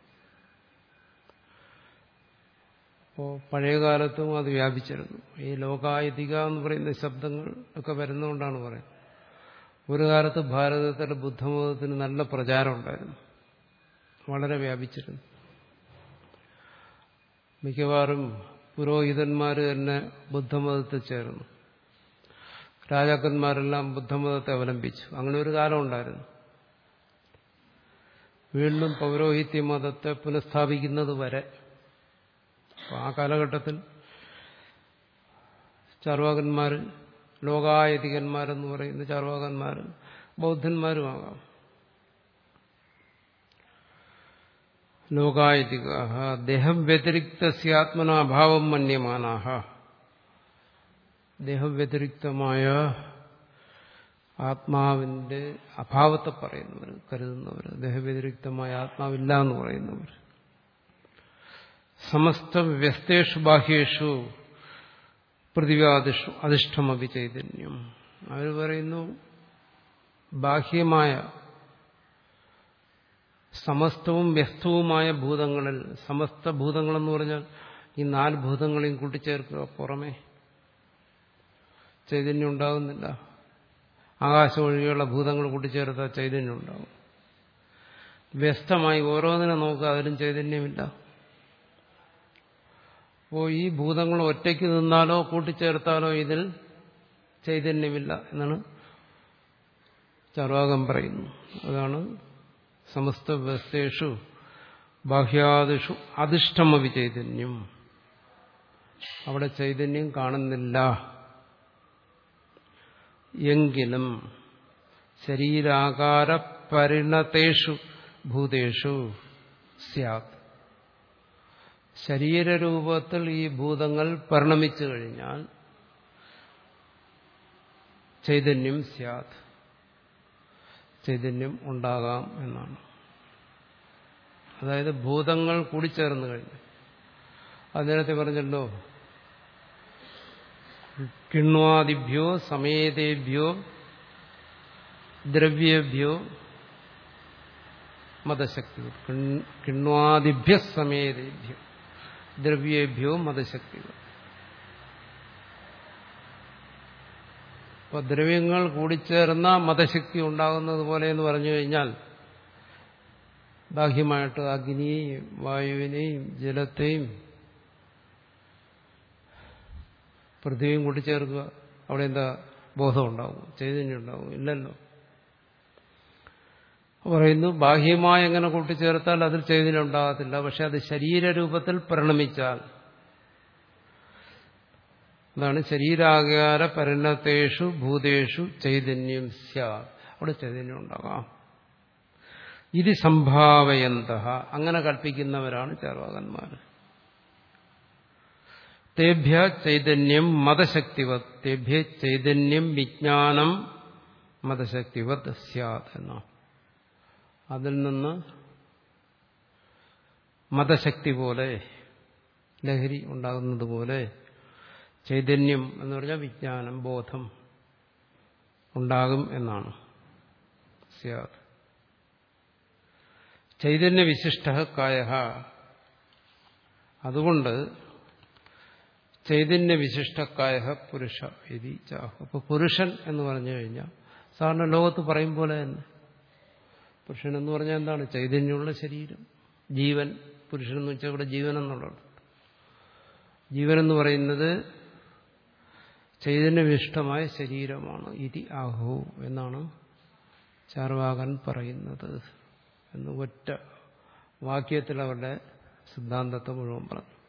അപ്പോൾ പഴയകാലത്തും അത് വ്യാപിച്ചിരുന്നു ഈ ലോകായതിക എന്ന് പറയുന്ന ശബ്ദങ്ങൾ ഒക്കെ വരുന്നതുകൊണ്ടാണ് പറയുന്നത് ഒരു കാലത്ത് ഭാരതത്തിലെ ബുദ്ധമതത്തിന് നല്ല പ്രചാരം ഉണ്ടായിരുന്നു വളരെ വ്യാപിച്ചിരുന്നു മിക്കവാറും പുരോഹിതന്മാർ തന്നെ ബുദ്ധമതത്തിൽ ചേർന്നു രാജാക്കന്മാരെല്ലാം ബുദ്ധമതത്തെ അവലംബിച്ചു അങ്ങനെ ഒരു കാലം ഉണ്ടായിരുന്നു വീണ്ടും പൗരോഹിത്യ മതത്തെ പുനഃസ്ഥാപിക്കുന്നത് വരെ ആ കാലഘട്ടത്തിൽ ചാർവാകന്മാർ ലോകായതികന്മാരെന്ന് പറയുന്ന ചാർവാകന്മാർ ബൗദ്ധന്മാരുമാകാം ലോകായതിക ദേഹം വ്യതിരിക്തസ്യാത്മനാഭാവം മന്യമാനാഹ ദേഹവ്യതിരിക്തമായ ആത്മാവിന്റെ അഭാവത്തെ പറയുന്നവർ കരുതുന്നവർ ദേഹവ്യതിരിക്തമായ ആത്മാവില്ല എന്ന് പറയുന്നവർ സമസ്ത വ്യസ്തേഷു ബാഹ്യേഷു പ്രതിവാദിഷു അധിഷ്ഠമപി ചൈതന്യം അവർ പറയുന്നു ബാഹ്യമായ സമസ്തവും വ്യസ്തവുമായ ഭൂതങ്ങളിൽ സമസ്ത ഭൂതങ്ങളെന്ന് പറഞ്ഞാൽ ഈ നാല് ഭൂതങ്ങളെയും കൂട്ടിച്ചേർക്കുക പുറമേ ചൈതന്യം ഉണ്ടാകുന്നില്ല ആകാശം ഒഴികെയുള്ള ഭൂതങ്ങൾ കൂട്ടിച്ചേർത്താൽ ചൈതന്യം ഉണ്ടാകും വ്യസ്തമായി ഓരോന്നിനെ നോക്കുക അതിലും ചൈതന്യമില്ല അപ്പോൾ ഈ ഭൂതങ്ങൾ ഒറ്റയ്ക്ക് നിന്നാലോ കൂട്ടിച്ചേർത്താലോ ഇതിൽ ചൈതന്യമില്ല എന്നാണ് ചർവാകം പറയുന്നു അതാണ് സമസ്ത വ്യവസ്ഥേഷു ബാഹ്യാദിഷു അധിഷ്ഠമവി ചൈതന്യം അവിടെ ചൈതന്യം കാണുന്നില്ല എങ്കിലും ശരീരാകാര പരിണതേഷു ഭൂതേഷു സ്യാത് ശരീരരൂപത്തിൽ ഈ ഭൂതങ്ങൾ പരിണമിച്ചു കഴിഞ്ഞാൽ ചൈതന്യം സ്യാത് ചൈതന്യം ഉണ്ടാകാം എന്നാണ് അതായത് ഭൂതങ്ങൾ കൂടിച്ചേർന്ന് കഴിഞ്ഞു അത് നേരത്തെ പറഞ്ഞല്ലോ കിണ്വാദിഭ്യോ സമേതേഭ്യോ ദ്രവ്യേഭ്യോ മതശക്തി കിണ്വാദിഭ്യ സമേതേഭ്യോ ദ്രവ്യേഭ്യോ മതശക്തികൾ അപ്പൊ ദ്രവ്യങ്ങൾ കൂടിച്ചേർന്ന മതശക്തി ഉണ്ടാകുന്നത് പോലെ എന്ന് പറഞ്ഞു കഴിഞ്ഞാൽ ബാഹ്യമായിട്ട് അഗ്നിയെയും വായുവിനെയും ജലത്തെയും പൃഥ്വിയും കൂട്ടിച്ചേർക്കുക അവിടെ എന്താ ബോധം ഉണ്ടാവും ചൈതന്യം ഉണ്ടാവും ഇല്ലല്ലോ പറയുന്നു ബാഹ്യമായി എങ്ങനെ കൂട്ടിച്ചേർത്താൽ അതിൽ ചൈതന്യം ഉണ്ടാകത്തില്ല പക്ഷെ അത് ശരീരരൂപത്തിൽ പരിണമിച്ചാൽ അതാണ് ശരീരാകാര പരിണതേഷു ഭൂതേഷു ചൈതന്യം സ്യാത് അവിടെ ചൈതന്യം ഉണ്ടാകാം ഇത് സംഭാവയന്ത അങ്ങനെ കൽപ്പിക്കുന്നവരാണ് ചാർവാകന്മാർ തേഭ്യ ചൈതന്യം മതശക്തിവത് തേഭ്യ ചൈതന്യം വിജ്ഞാനം മതശക്തിവത് സ്യാത് എന്നാണ് അതിൽ നിന്ന് മതശക്തി പോലെ ലഹരി ഉണ്ടാകുന്നത് പോലെ ചൈതന്യം എന്ന് പറഞ്ഞാൽ വിജ്ഞാനം ബോധം ഉണ്ടാകും എന്നാണ് സ്യാത് ചൈതന്യവിശിഷ്ട കായ അതുകൊണ്ട് ചൈതന്യവിശിഷ്ടക്കായ പുരുഷ ഇതി ചാഹു അപ്പൊ പുരുഷൻ എന്ന് പറഞ്ഞു കഴിഞ്ഞാൽ സാധാരണ ലോകത്ത് പറയും പോലെ തന്നെ പുരുഷൻ എന്ന് പറഞ്ഞാൽ എന്താണ് ചൈതന്യമുള്ള ശരീരം ജീവൻ പുരുഷൻ എന്ന് വെച്ചാൽ ഇവിടെ ജീവൻ എന്നുള്ളത് ജീവൻ എന്ന് പറയുന്നത് ചൈതന്യവിഷ്ടമായ ശരീരമാണ് ഇതി ആഹു എന്നാണ് ചാർവാകൻ പറയുന്നത് എന്ന് ഒറ്റ വാക്യത്തിൽ അവരുടെ സിദ്ധാന്തത്തെ മുഴുവൻ പറഞ്ഞു